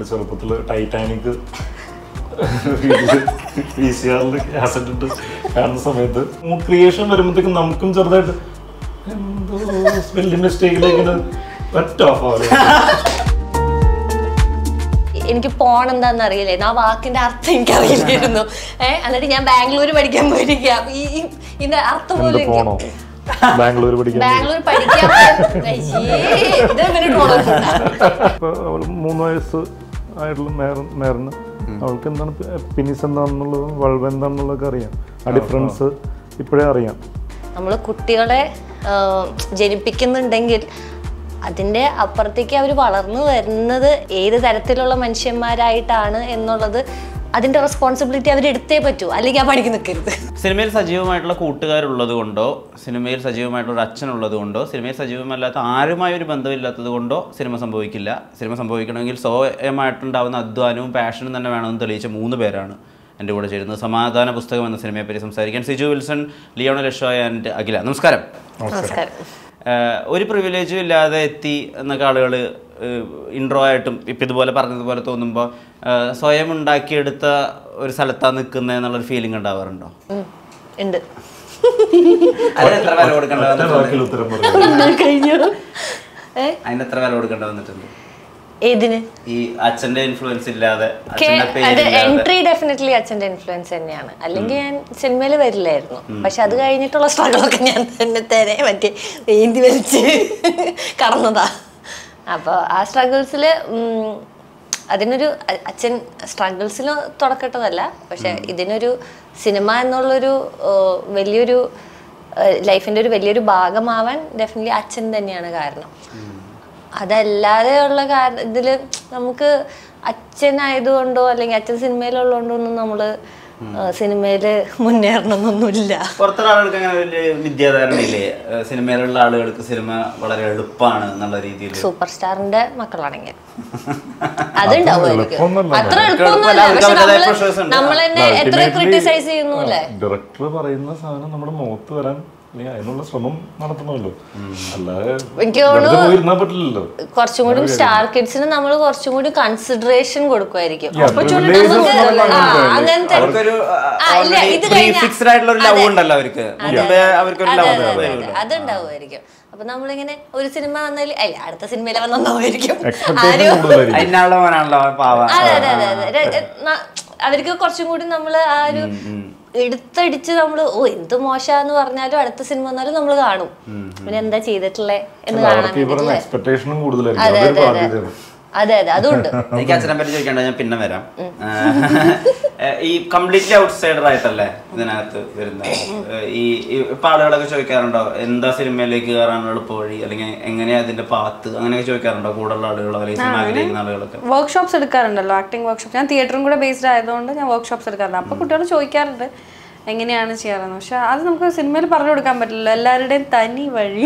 ചെറുപ്പത്തില് ടൈറ്റാനിക് വീട്ടില് V C ആറിൽ കാസറ്റ് ഇട്ട് കാണുന്ന സമയത്ത് ക്രിയേഷൻ വരുമ്പോഴത്തേക്കും നമുക്കും ചെറുതായിട്ട് എന്തോ സ്പെല്ലിംഗ് മിസ്റ്റേക്കിലേക്ക് ഒറ്റ ഓഫ് ആവില്ല എനിക്ക് പോൺ എന്താന്ന് അറിയില്ലായിരുന്നു ആ വാക്കിന്റെ അർത്ഥം എനിക്ക് അറിയില്ലായിരുന്നു ഏഹ് എന്നിട്ട് ഞാൻ ബാംഗ്ലൂർ പഠിക്കാൻ പോയിരിക്കുക ഈ ഈ- ഇതിന്റെ അർത്ഥം എന്ത് പോലും എനിക്ക് പോണോ ബാംഗ്ലൂർ പഠിക്കാൻ ബാംഗ്ലൂർ പഠിക്കാൻ പോയ- അയ്യേ, ഇത് ഇവര് troll ആക്കുന്നുണ്ടാ. ഇപ്പൊ അവൾ മൂന്ന് വയസ്സ് ആയിട്ടുള്ള മേർ മേറിന് അവൾക്ക് എന്താണ് പിനിസ് എന്താണെന്നുള്ളതും വൾവ് എന്താണെന്നുള്ളതൊക്കെ അറിയാം ആ ഡിഫറൻസ് ഇപ്പോഴേ അറിയാം നമ്മൾ കുട്ടികളെ ആ, ജനിപ്പിക്കുന്നുണ്ടെങ്കിൽ അതിൻ്റെ അപ്പുറത്തേക്ക് അവർ വളർന്നു വരുന്നത് ഏത് തരത്തിലുള്ള മനുഷ്യന്മാരായിട്ടാണ് എന്നുള്ളത് അതിൻ്റെ റെസ്പോൺസിബിലിറ്റി അവരെടുത്തേ പറ്റൂ അല്ലെങ്കിൽ ആ പണിക്ക് നിൽക്കരുത് സിനിമയിൽ സജീവമായിട്ടുള്ള കൂട്ടുകാരുള്ളത് കൊണ്ടോ സിനിമയിൽ സജീവമായിട്ടുള്ള ഒരു അച്ഛനുള്ളത് കൊണ്ടോ സിനിമയിൽ സജീവമല്ലാത്ത ആരുമായി ഒരു ബന്ധമില്ലാത്തത് കൊണ്ടോ സിനിമ സംഭവിക്കില്ല സിനിമ സംഭവിക്കണമെങ്കിൽ സ്വയമായിട്ടുണ്ടാവുന്ന അധ്വാനവും പാഷനും തന്നെ വേണമെന്ന് തെളിയിച്ച മൂന്ന് പേരാണ് എൻ്റെ കൂടെ ചേരുന്നത് സമാധാന പുസ്തകം എന്ന സിനിമയെപ്പറ്റി സംസാരിക്കാൻ സിജു വിൽസൺ ലിയോണൽ ലഷോയ് ആൻഡ് അഖില നമസ്കാരം നമസ്കാരം ഏഹ് ഒരു പ്രിവിലേജും ഇല്ലാതെ എത്തി എന്നൊക്കെ ആളുകൾ ഇൻട്രോ ആയിട്ടും ഇപ്പം ഇതുപോലെ പറഞ്ഞതുപോലെ തോന്നുമ്പോൾ സ്വയം ഉണ്ടാക്കിയെടുത്ത ഒരു സ്ഥലത്താണ് നിൽക്കുന്നത് എന്നുള്ളൊരു ഫീലിംഗ് ഉണ്ടാവാറുണ്ടോ ഉം, ഉണ്ട് അതിന് എത്ര വില കൊടുക്കേണ്ട ഒറ്റ വന്നിട്ടുണ്ട് വാക്കിൽ ഉത്തരം പറയാം കഴിഞ്ഞു ഏ അതിന് എത്ര വില കൊടുക്കേണ്ട വന്നിട്ടുണ്ട് ഏതിന് ഈ അച്ഛന്റെ ഇൻഫ്ലുവൻസ് ഇല്ലാതെ കെ- അച്ഛന്റെ അത് പേരില്ലാതെ എൻട്രി ഡെഫിനറ്റ്ലി അച്ഛൻ്റെ ഇൻഫ്ലുവൻസ് തന്നെയാണ് അല്ലെങ്കിൽ ഞാൻ സിനിമയിൽ വരില്ലായിരുന്നു പക്ഷെ അത് കഴിഞ്ഞിട്ടുള്ള സ്ട്രഗിളൊക്കെ ഞാൻ തന്നെ തന്നെ മറ്റേ ഏന്തി വലിച്ച് കടന്നതാ അപ്പോൾ ആ സ്ട്രഗിൾസിൽ അതിനൊരു അ- അച്ഛൻ സ്ട്രഗിൾസിൽ തുടക്കട്ടതല്ല പക്ഷെ ഇതിനൊരു സിനിമ എന്നുള്ളൊരു ആ, വലിയൊരു ലൈഫിൻ്റെ ഒരു വലിയൊരു ഭാഗമാവാൻ ഡെഫിനറ്റ്ലി അച്ഛൻ തന്നെയാണ് കാരണം അതല്ലാതെയുള്ള കാരണം ഇതില് നമുക്ക് അച്ഛനായതുകൊണ്ടോ അല്ലെങ്കിൽ അച്ഛൻ സിനിമയിലുള്ളതുകൊണ്ടോ ഒന്നും നമ്മള് സിനിമയില് മുന്നേറണമെന്നൊന്നുമില്ല പുറത്തുള്ള ആളുകൾക്ക് അങ്ങനെ വലിയ വിദ്യാധാരണ ഇല്ലേ ഏഹ് സിനിമയിലുള്ള ആളുകൾക്ക് സിനിമ വളരെ എളുപ്പമാണ് എന്നുള്ള രീതിയിൽ സൂപ്പർ സ്റ്റാറിന്റെ മക്കളാണെങ്കിൽ അതുണ്ടാവുമായിരിക്കും എളുപ്പമൊന്നുമല്ല. അത്ര അവർക്ക് എളുപ്പമൊന്നുമല്ല അവർക്ക് പക്ഷെ അവരുടേതായ നമ്മള് pressures ഉണ്ട്. നമ്മൾ തന്നെ എത്ര ക്രിട്ടിസൈസ് ചെയ്യുന്നു അല്ലേ ഡയറക്ടർ പറയുന്ന സാധനം നമ്മുടെ മുഖത്ത് വരാൻ അല്ലെങ്കിൽ അതിനുള്ള ശ്രമം നടത്തണമല്ലോ അല്ലാതെ എനിക്ക് വെറുതെ തോന്നുന്നു പോയിരുന്നാ പറ്റില്ലല്ലോ കുറച്ചും കൂടി സ്റ്റാർ കിഡ്സിന് നമ്മൾ കുറച്ചും കൂടി കൺസിഡറേഷൻ കൊടുക്കുമായിരിക്കും Yeah, Opportunity privileges നമുക്ക് എന്ന് പറയുന്നത് ആ, അങ്ങനത്തെ അങ്ങനത്തെ അവർക്കൊരു ആ, ഇല്ല, ഇത് കഴിഞ്ഞാ- ഫിക്സ്ഡ് ആയിട്ടുള്ള ഒരു ലവ് അതെ. ഉണ്ടല്ലോ അവർക്ക് മുമ്പേ അവർക്കൊരു അതെ, ലവ് അതെ, അതെ, അതെ. അതുണ്ടാവുമായിരിക്കും അപ്പൊ നമ്മളിങ്ങനെ ഒരു സിനിമ വന്നാൽ അല്ല അടുത്ത സിനിമയിൽ അവൻ നന്നാവുമായിരിക്കും എക്സ്പെക്ടേഷൻ ആരും കൂടുതലായിരിക്കും അതിനുള്ള മോനാണല്ലോ പാവ അതെ അതെ അതെ അതെ ര- ര- ന- അവർക്ക് കുറച്ചും കൂടി നമ്മൾ ആ ഒരു എടുത്തടിച്ച് നമ്മൾ ഓ എന്ത് മോശാന്ന് പറഞ്ഞാലും അടുത്ത സിനിമ വന്നാലും നമ്മൾ കാണും പിന്നെ എന്താ ചെയ്തിട്ടുള്ളേ എന്ന് കാണാൻ അവർക്ക് ഈ പറയുന്ന വേണ്ടിയിട്ടല്ലേ? എക്സ്പെക്ടേഷനും കൂടുതലായിരിക്കും അതെ അതൊരു അതെ അതെ ബാധ്യതയാണ് അതെ അതെ അതുണ്ട് എനിക്ക് അച്ഛനെ പറ്റി ചോദിക്കണ്ട ഞാൻ പിന്നെ വരാം ഏഹ് ഈ കംപ്ലീറ്റ്ലി ഔട്ട്സൈഡർ ആയിട്ടല്ലേ ഇതിനകത്ത് വരുന്നത് ഏഹ് ഈ ഈ ഇപ്പൊ ആളുകളൊക്കെ ചോദിക്കാറുണ്ടോ എന്താ സിനിമയിലേക്ക് കയറാൻ എളുപ്പ വഴി അല്ലെങ്കിൽ എങ്ങനെയാ അതിന്റെ പാത്ത് അങ്ങനെയൊക്കെ ചോദിക്കാറുണ്ടോ കൂടുതലുള്ള ആളുകളോ അല്ലെങ്കിൽ സിനിമ ആഗ്രഹിക്കുന്ന ആളുകളൊക്കെ വർക്ക്ഷോപ്സ് എടുക്കാറുണ്ടല്ലോ ആക്ടിങ് വർക്ക്ഷോപ്പ് ഞാൻ തിയേറ്ററും കൂടെ ബേസ്ഡ് ആയതുകൊണ്ട് ഞാൻ വർക്ക്ഷോപ്സ് എടുക്കാറുണ്ട് അപ്പോൾ കുട്ടികൾ ചോദിക്കാറുണ്ട് എങ്ങനെയാണ് ചെയ്യാറെന്ന് പക്ഷെ അത് നമുക്ക് സിനിമയിൽ പറഞ്ഞു കൊടുക്കാൻ പറ്റില്ലല്ലോ എല്ലാവരുടെയും തനി വഴി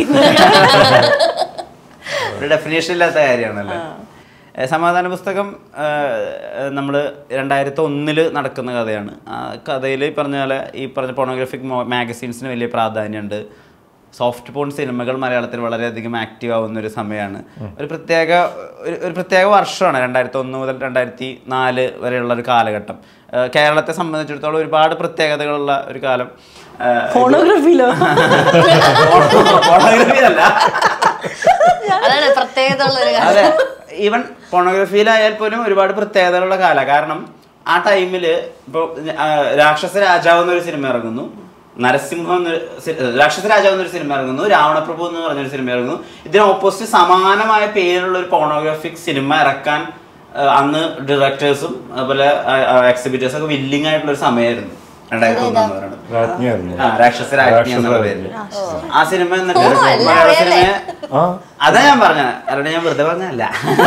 ഒരു ഡെഫിനേഷൻ ഇല്ലാത്ത കാര്യമാണല്ലേ ഏഹ് സമാധാന പുസ്തകം നമ്മൾ രണ്ടായിരത്തി ഒന്നില് നടക്കുന്ന കഥയാണ് ആ കഥയിൽ പറഞ്ഞ പോലെ ഈ പറഞ്ഞ പോണോഗ്രാഫിക് മാഗസീൻസിന് വലിയ പ്രാധാന്യമുണ്ട് സോഫ്റ്റ് പോൺ സിനിമകൾ മലയാളത്തിൽ വളരെയധികം ആക്റ്റീവ് ആവുന്ന ഒരു സമയമാണ് ഒരു പ്രത്യേക ഒരു ഒരു പ്രത്യേക വർഷമാണ് രണ്ടായിരത്തി ഒന്ന് മുതൽ രണ്ടായിരത്തി നാല് വരെയുള്ള ഒരു കാലഘട്ടം ഏഹ് കേരളത്തെ സംബന്ധിച്ചിടത്തോളം ഒരുപാട് പ്രത്യേകതകളുള്ള ഒരു കാലം ഏഹ് ഫോണോഗ്രഫിയിലോ ഫോണോഗ്രാഫി അല്ല അതാണ് പ്രത്യേകത ഉള്ള ഒരു കാര്യം അതെ ഈവൻ പോണോഗ്രഫിയിലായാൽ പോലും ഒരുപാട് പ്രത്യേകതകളുള്ള കാല കാരണം ആ ടൈമിൽ ഇപ്പോൾ രാക്ഷസ രാജാവ് എന്നൊരു സിനിമ ഇറങ്ങുന്നു നരസിംഹം എന്നൊരു സി- രാക്ഷസ രാജാവ് എന്നൊരു സിനിമ ഇറങ്ങുന്നു രാവണപ്രഭു എന്ന് പറഞ്ഞൊരു സിനിമ ഇറങ്ങുന്നു ഇതിന് ഓപ്പോസിറ്റ് സമാനമായ പേരുള്ള ഒരു പോണോഗ്രാഫിക് സിനിമ ഇറക്കാൻ ആ, അന്ന് ഡയറക്ടേഴ്സും അതുപോലെ എക്സിബിറ്റേഴ്സും ഒക്കെ വില്ലിംഗ് ആയിട്ടുള്ള ഒരു സമയമായിരുന്നു രണ്ടായിരത്തി ഒന്ന് എന്ന് പറയുന്നത് രാജ്ഞിയായിരുന്നു ആ, രാക്ഷസ രാജ്ഞി എന്നുള്ള പേരിൽ ആ സിനിമ എന്നിട്ട് ഓ, അല്ല, മലയാള അറിയാലേ. സിനിമയെ ആ അതാ ഞാൻ പറഞ്ഞ അല്ലാണ്ട് ഞാൻ വെറുതെ പറഞ്ഞല്ല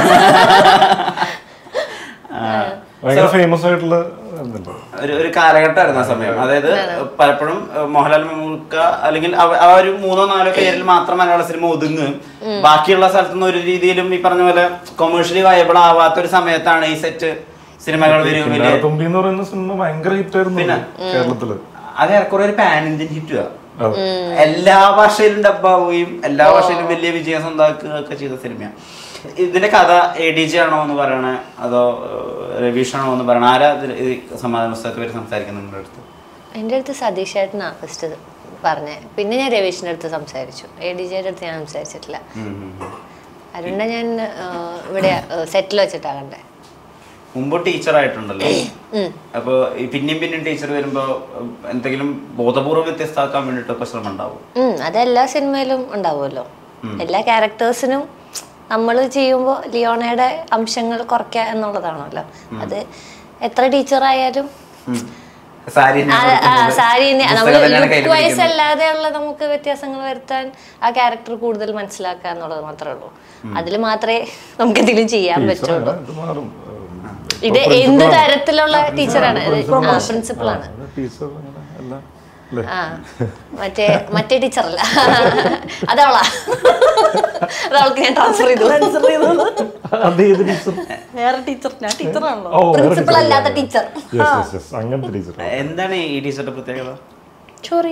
ഭയങ്കര ഫേമസ് ആയിട്ടുള്ള ഇതുണ്ട്. ഒരു ഒരു കാലഘട്ടമായിരുന്നു ആ സമയം അതായത് പലപ്പോഴും ഏഹ്, മോഹൻലാൽ മമ്മൂക്ക അല്ലെങ്കിൽ അവ- ആ ഒരു മൂന്നോ നാലോ പേരിൽ മാത്രം മലയാള സിനിമ ഒതുങ്ങും ബാക്കിയുള്ള സ്ഥലത്തുനിന്ന് ഒരു രീതിയിലും ഈ പറഞ്ഞ പോലെ കൊമേഴ്ഷ്യലി വയബിൾ ആവാത്ത ഒരു സമയത്താണ് ഈ സെറ്റ് സിനിമകൾ വരും വലിയ തുമ്പി എന്ന് പറയുന്ന സിനിമ ഭയങ്കര ഹിറ്റ് ആയിരുന്നു കേരളത്തില് അത് ഏറെക്കുറെ ഒരു പാൻ ഇന്ത്യൻ ഹിറ്റുക അതെ. എല്ലാ ഭാഷയിലും ഡബ്ബാവുകയും എല്ലാ ഭാഷയിലും വലിയ വിജയം സ്വന്തമാക്കുക ഒക്കെ ചെയ്ത സിനിമയാണ് ഇതിന്റെ കഥ എ ഡി ജി ആണോ എന്ന് പറയണേ അതോ ഏഹ്, രവീഷ് ആണോ എന്ന് പറയണേ ആരാ ഇതിൽ ഈ സമാധാന പുസ്തകത്തെ പറ്റി സംസാരിക്കുന്നത് നിങ്ങളുടെ അടുത്ത് എൻ്റെ അടുത്ത് സതീഷ് ചേട്ടനാ ഫസ്റ്റ് പറഞ്ഞേ പിന്നെ ഞാൻ രവീഷിൻ്റെ അടുത്ത് സംസാരിച്ചു എ ഡി ജിയുടെ അടുത്ത് ഞാൻ സംസാരിച്ചിട്ടില്ല ഉം, ഉം, ഉം. അരുണിനെ ഞാൻ ആ, ഇവിടെ സെറ്റിൽ വെച്ചിട്ടാ കണ്ടേ മുമ്പ് ടീച്ചറായിട്ടുണ്ടല്ലോ ഉം. അപ്പൊ ഈ പിന്നെയും പിന്നെയും ടീച്ചർ വരുമ്പോ ഉം, എന്തെങ്കിലും ബോധപൂർവ്വം വ്യത്യസ്തമാക്കാൻ വേണ്ടിയിട്ടൊക്കെ ശ്രമം ഉണ്ടാവും ഉം, അതെല്ലാ സിനിമയിലും ഉണ്ടാവുമല്ലോ എല്ലാ ക്യാരക്ടേഴ്സിനും നമ്മൾ ചെയ്യുമ്പോൾ ലിയോണയുടെ അംശങ്ങൾ കുറയ്ക്കുക എന്നുള്ളതാണല്ലോ അത് എത്ര ടീച്ചറായാലും സാരി ആ, ആ, സാരി നമ്മൾ പുസ്തകം തന്നെയാണ് കയ്യിൽ ലുക്ക് വൈസ് പിടിക്കുന്നത്. അല്ലാതെയുള്ള നമുക്ക് വ്യത്യാസങ്ങൾ വരുത്താൻ ആ ക്യാരക്ടർ കൂടുതൽ മനസ്സിലാക്കുക എന്നുള്ളത് മാത്രമേ ഉള്ളൂ അതിൽ മാത്രമേ നമുക്ക് എന്തെങ്കിലും ചെയ്യാൻ ടീച്ചർ പറ്റുള്ളൂ ഇത് മാറും ഇത് എന്ത് തരത്തിലുള്ള ടീച്ചറാണ് പ്രിൻസിപ്പളാണ് ടീച്ചർ അങ്ങനെ അല്ല അല്ലേ ആ മറ്റേ മറ്റേ ടീച്ചറല്ല അതവളാ അതവൾക്ക് ഞാൻ ട്രാൻസ്ഫർ ചെയ്തു അത് ഏത് ടീച്ചർ വേറെ ടീച്ചർ ഞാൻ ടീച്ചറാണല്ലോ ഓ വേറെ പ്രിൻസിപ്പൾ ടീച്ചർ അല്ലാത്ത ടീച്ചർ യെസ് യെസ് യെസ് അങ്ങനത്തെ ടീച്ചർ എന്താണ് ഈ ടീച്ചറുടെ പ്രത്യേകത ചൊറി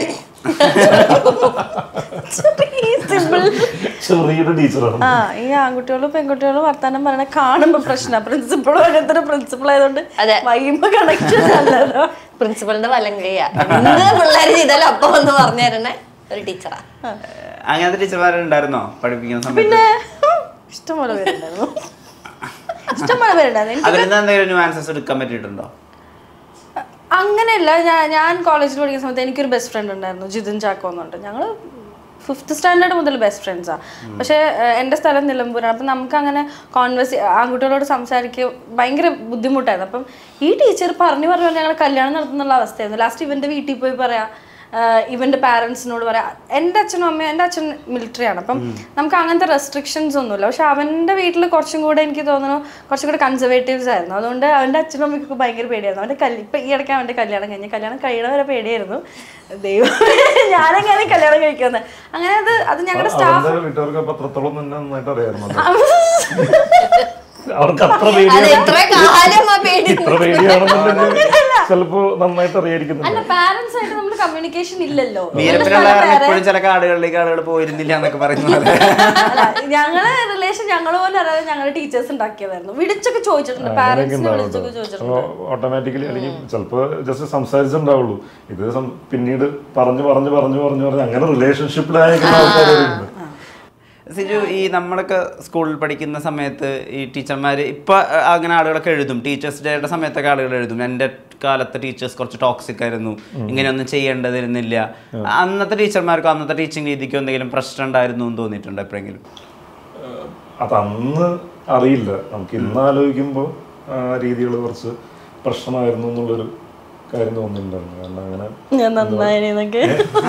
ചെറിയുടെ ടീച്ചറാണ് ആ ഈ ആൺകുട്ടികളും പെൺകുട്ടികളും വർത്താനം പറയണ കാണുമ്പോ പ്രശ്ന പ്രിൻസിപ്പളും അങ്ങനത്തെ പ്രിൻസിപ്പൾ ആയതുകൊണ്ട് അതെ. വൈകുമ്പോ കണക്ഷൻ അല്ലല്ലോ പ്രിൻസിപ്പളിന്റെ വലം കൈയാ എന്ത് പിള്ളേർ ചെയ്താലും അപ്പൊ വന്ന് പറഞ്ഞു തരണേ ഒരു ടീച്ചറാ അങ്ങനത്തെ ടീച്ചർമാരുണ്ടായിരുന്നോ പഠിപ്പിക്കുന്ന സമയത്ത് പിന്നെ ഇഷ്ടംപോലെ പേരുണ്ടായിരുന്നു ഇഷ്ടംപോലെ പേരുണ്ടായിരുന്നു എനിക്ക് അതിൽ നിന്ന് എന്തെങ്കിലും ന്യൂആൻസസ് എടുക്കാൻ പറ്റിയിട്ടുണ്ടോ അങ്ങനെയല്ല ഞാൻ ഞാൻ കോളേജിൽ പഠിക്കുന്ന സമയത്ത് എനിക്കൊരു ബെസ്റ്റ് ഫ്രണ്ട് ഉണ്ടായിരുന്നു ജിതിൻ ചാക്കോ എന്നുണ്ട് ഞങ്ങൾ ഫിഫ്ത്ത് സ്റ്റാൻഡേർഡ് മുതൽ ബെസ്റ്റ് ഫ്രണ്ട്സാണ് പക്ഷേ ഏഹ്, എൻ്റെ സ്ഥലം നിലമ്പൂരാണ് അപ്പം നമുക്ക് അങ്ങനെ കോൺവേഴ്സ് ആൺകുട്ടികളോട് സംസാരിക്കുക ഭയങ്കര ബുദ്ധിമുട്ടായിരുന്നു അപ്പം ഈ ടീച്ചർ പറഞ്ഞു പറഞ്ഞു പറഞ്ഞ് ഞങ്ങൾ കല്യാണം നടത്തുന്നുള്ള അവസ്ഥയായിരുന്നു ലാസ്റ്റ് ഇവൻ്റെ വീട്ടിൽ പോയി പറയാം ഇവൻ്റെ പാരൻസിനോട് പറയാം എൻ്റെ അച്ഛനും അമ്മയും എൻ്റെ അച്ഛൻ മിലിറ്ററി ആണ് അപ്പം നമുക്ക് അങ്ങനത്തെ റെസ്ട്രിക്ഷൻസ് ഒന്നുമില്ല പക്ഷെ അവൻ്റെ വീട്ടിൽ കുറച്ചും കൂടെ എനിക്ക് തോന്നുന്നു കുറച്ചും കൂടെ കൺസർവേറ്റീവ്സ് ആയിരുന്നു അതുകൊണ്ട് അവൻ്റെ അച്ഛനും അമ്മയ്ക്കൊക്കെ ഭയങ്കര പേടിയായിരുന്നു അവൻ്റെ കല്ല് ഇപ്പം ഈ ഇടയ്ക്ക് അവൻ്റെ കല്യാണം കഴിഞ്ഞ് കല്യാണം കഴിയണ വരെ പേടിയായിരുന്നു ദൈവം ഞാനെങ്ങനെ കല്യാണം കഴിക്കുന്നത് അങ്ങനെ അത് അത് ഞങ്ങളുടെ സ്റ്റാഫ് അവന്റെ വീട്ടുകാർക്ക് അപ്പൊ അത്രത്തോളം തന്നെ നന്നായിട്ട് അറിയായിരുന്നു അവർക്ക് അത്ര അത് പേടിയാണ് എത്ര കാലം ആ പേടി ഇത്ര പേടിയാണെന്നുണ്ടെങ്കിൽ ചിലപ്പോ നന്നായിട്ട് അറിയായിരിക്കുന്നുണ്ട് അല്ല പാരന്റ്സ് ആയിട്ട് നമ്മൾ കമ്മ്യൂണിക്കേഷൻ ഇല്ലല്ലോ വീരപ്പനുള്ള എപ്പോഴും ചില കാടുകളിലേക്ക് ആളുകൾ പോയിരുന്നില്ല എന്നൊക്കെ പറയുന്നത് അല്ല ഞങ്ങളെ റിലേഷൻ ഞങ്ങൾ പോലും അറിയാതെ ഞങ്ങളുടെ ടീച്ചേഴ്സ് ഉണ്ടാക്കിയതായിരുന്നു വിളിച്ചൊക്കെ ചോദിച്ചിട്ടുണ്ട് പാരന്റ്സിനെ വിളിച്ചൊക്കെ ചോദിച്ചിട്ടുണ്ട് ഓട്ടോമാറ്റിക്കലി അല്ലെങ്കിൽ ചിലപ്പോ ജസ്റ്റ് സംസാരിച്ചിട്ടുണ്ടാവുള്ളൂ ഇത് സം- പിന്നീട് പറഞ്ഞു പറഞ്ഞു പറഞ്ഞു പറഞ്ഞു പറഞ്ഞു അങ്ങനെ റിലേഷൻഷിപ്പിലായിരിക്കുന്ന ആൾക്കാരുണ്ട് സിജു ഈ നമ്മളൊക്കെ സ്കൂളിൽ പഠിക്കുന്ന സമയത്ത് ഈ ടീച്ചർമാർ ഇപ്പൊ അഹ്, അങ്ങനെ ആളുകളൊക്കെ എഴുതും ടീച്ചേഴ്സ് ഡേയുടെ സമയത്തൊക്കെ ആളുകൾ എഴുതും എൻ്റെ കാലത്തെ ടീച്ചേഴ്സ് കുറച്ച് ടോക്സിക് ആയിരുന്നു ഇങ്ങനെയൊന്നും ചെയ്യേണ്ടതിരുന്നില്ല അന്നത്തെ ടീച്ചർമാർക്കോ അന്നത്തെ ടീച്ചിങ് രീതിക്കോ എന്തെങ്കിലും പ്രശ്നം ഉണ്ടായിരുന്നു എന്ന് തോന്നിയിട്ടുണ്ടോ എപ്പോഴെങ്കിലും അത് അന്ന് അറിയില്ല നമുക്ക് ഇന്ന് ആലോചിക്കുമ്പോൾ ആ രീതികൾ കുറച്ച് പ്രശ്നമായിരുന്നു എന്നുള്ളൊരു കാര്യം തോന്നുന്നുണ്ടായിരുന്നു കാരണം അങ്ങനെ ഞാൻ നന്നായിന്നൊക്കെ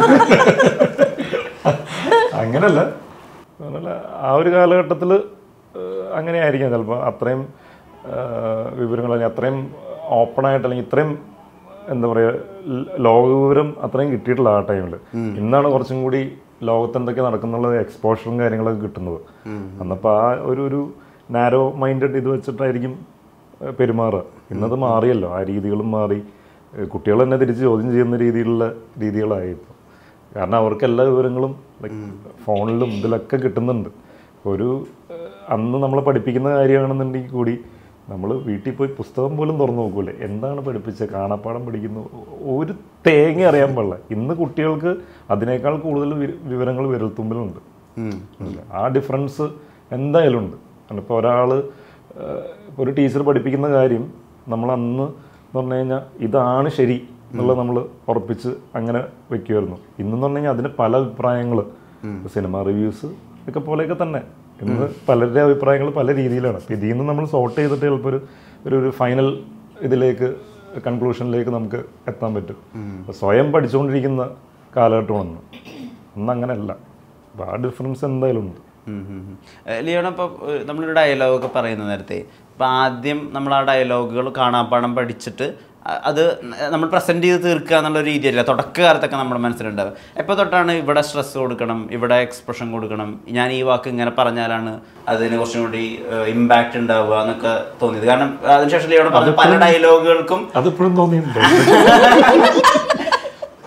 അങ്ങനല്ല അതല്ല ആ ഒരു കാലഘട്ടത്തിൽ അങ്ങനെ ആയിരിക്കാം ചിലപ്പോൾ അത്രയും ആ, വിവരങ്ങൾ അല്ലെങ്കിൽ അത്രയും ഓപ്പണായിട്ട് അല്ലെങ്കിൽ ഇത്രയും എന്താ പറയുക ലോകവിവരം അത്രയും കിട്ടിയിട്ടില്ല ആ ടൈമിൽ ഇന്നാണ് കുറച്ചും കൂടി ലോകത്ത് എന്തൊക്കെ നടക്കുന്നുള്ള എക്സ്പോഷറും കാര്യങ്ങളൊക്കെ കിട്ടുന്നത് അന്നപ്പോൾ ആ ഒരു ഒരു നാരോ മൈൻഡഡ് ഇത് വെച്ചിട്ടായിരിക്കും ആ, പെരുമാറുക ഇന്നത് മാറിയല്ലോ ആ രീതികളും മാറി കുട്ടികൾ തന്നെ തിരിച്ച് ചോദ്യം ചെയ്യുന്ന രീതിയിലുള്ള രീതികളായി ഇപ്പോൾ കാരണം അവർക്ക് എല്ലാ വിവരങ്ങളും like ഫോണിലും ഇതിലൊക്കെ കിട്ടുന്നുണ്ട് ഒരു ഏഹ്, അന്ന് നമ്മളെ പഠിപ്പിക്കുന്ന കാര്യമാണെന്നുണ്ടെങ്കിൽ കൂടി നമ്മൾ വീട്ടിൽ പോയി പുസ്തകം പോലും തുറന്നു നോക്കൂലേ എന്താണ് പഠിപ്പിച്ചത് കാണാപ്പാടം പഠിക്കുന്നു ഒരു തേങ്ങ അറിയാൻ പാടില്ല ഇന്ന് കുട്ടികൾക്ക് അതിനേക്കാൾ കൂടുതൽ വി- വിവരങ്ങൾ വിരൽത്തുമ്പിലുണ്ട് ഇല്ല. ആ ഡിഫറൻസ് എന്തായാലും ഉണ്ട് കാരണം ഇപ്പോൾ ഒരാൾ ഒരു ടീച്ചർ പഠിപ്പിക്കുന്ന കാര്യം നമ്മൾ അന്ന് എന്ന് പറഞ്ഞു കഴിഞ്ഞാൽ ഇതാണ് ശരി എന്നുള്ളത് നമ്മൾ ഉറപ്പിച്ച് അങ്ങനെ വെക്കുമായിരുന്നു ഇന്നെന്ന് പറഞ്ഞു കഴിഞ്ഞാൽ അതിന് പല അഭിപ്രായങ്ങൾ സിനിമ റിവ്യൂസ് ഒക്കെ പോലെയൊക്കെ തന്നെ ഇന്ന് പലരുടെ അഭിപ്രായങ്ങൾ പല രീതിയിലാണ് അപ്പം ഇതിൽ നിന്ന് നമ്മൾ സോർട്ട് ചെയ്തിട്ട് ചിലപ്പോൾ ഒരു ഒരു ഒരു ഫൈനൽ ഇതിലേക്ക് കൺക്ലൂഷനിലേക്ക് നമുക്ക് എത്താൻ പറ്റും അപ്പൊ സ്വയം പഠിച്ചുകൊണ്ടിരിക്കുന്ന കാലഘട്ടമാണ് അന്ന് അങ്ങനെയല്ല അപ്പോൾ ആ ഡിഫറൻസ് എന്തായാലും ഉണ്ട് ലിയോണ ഇപ്പോൾ നമ്മളൊരു ഡയലോഗൊക്കെ പറയുന്ന നേരത്തെ ഇപ്പം ആദ്യം നമ്മൾ ആ ഡയലോഗുകൾ കാണാപ്പാടം പഠിച്ചിട്ട് അ- അത് നമ്മൾ പ്രസൻറ്റ് ചെയ്ത് തീർക്കുക എന്നുള്ള രീതിയല്ല തുടക്കകാലത്തൊക്കെ നമ്മുടെ മനസ്സിലുണ്ടാവും എപ്പോൾ തൊട്ടാണ് ഇവിടെ സ്ട്രെസ് കൊടുക്കണം ഇവിടെ എക്സ്പ്രഷൻ കൊടുക്കണം ഞാൻ ഈ വാക്ക് ഇങ്ങനെ പറഞ്ഞാലാണ് അതിന് കുറച്ചും കൂടി ഇമ്പാക്റ്റ് ഉണ്ടാവുക എന്നൊക്കെ തോന്നിയത് കാരണം അതിനുശേഷം ലിയോണ പറഞ്ഞ പല ഡയലോഗുകൾക്കും അതിപ്പോഴും തോന്നിയിട്ടുണ്ട് ഏഹ്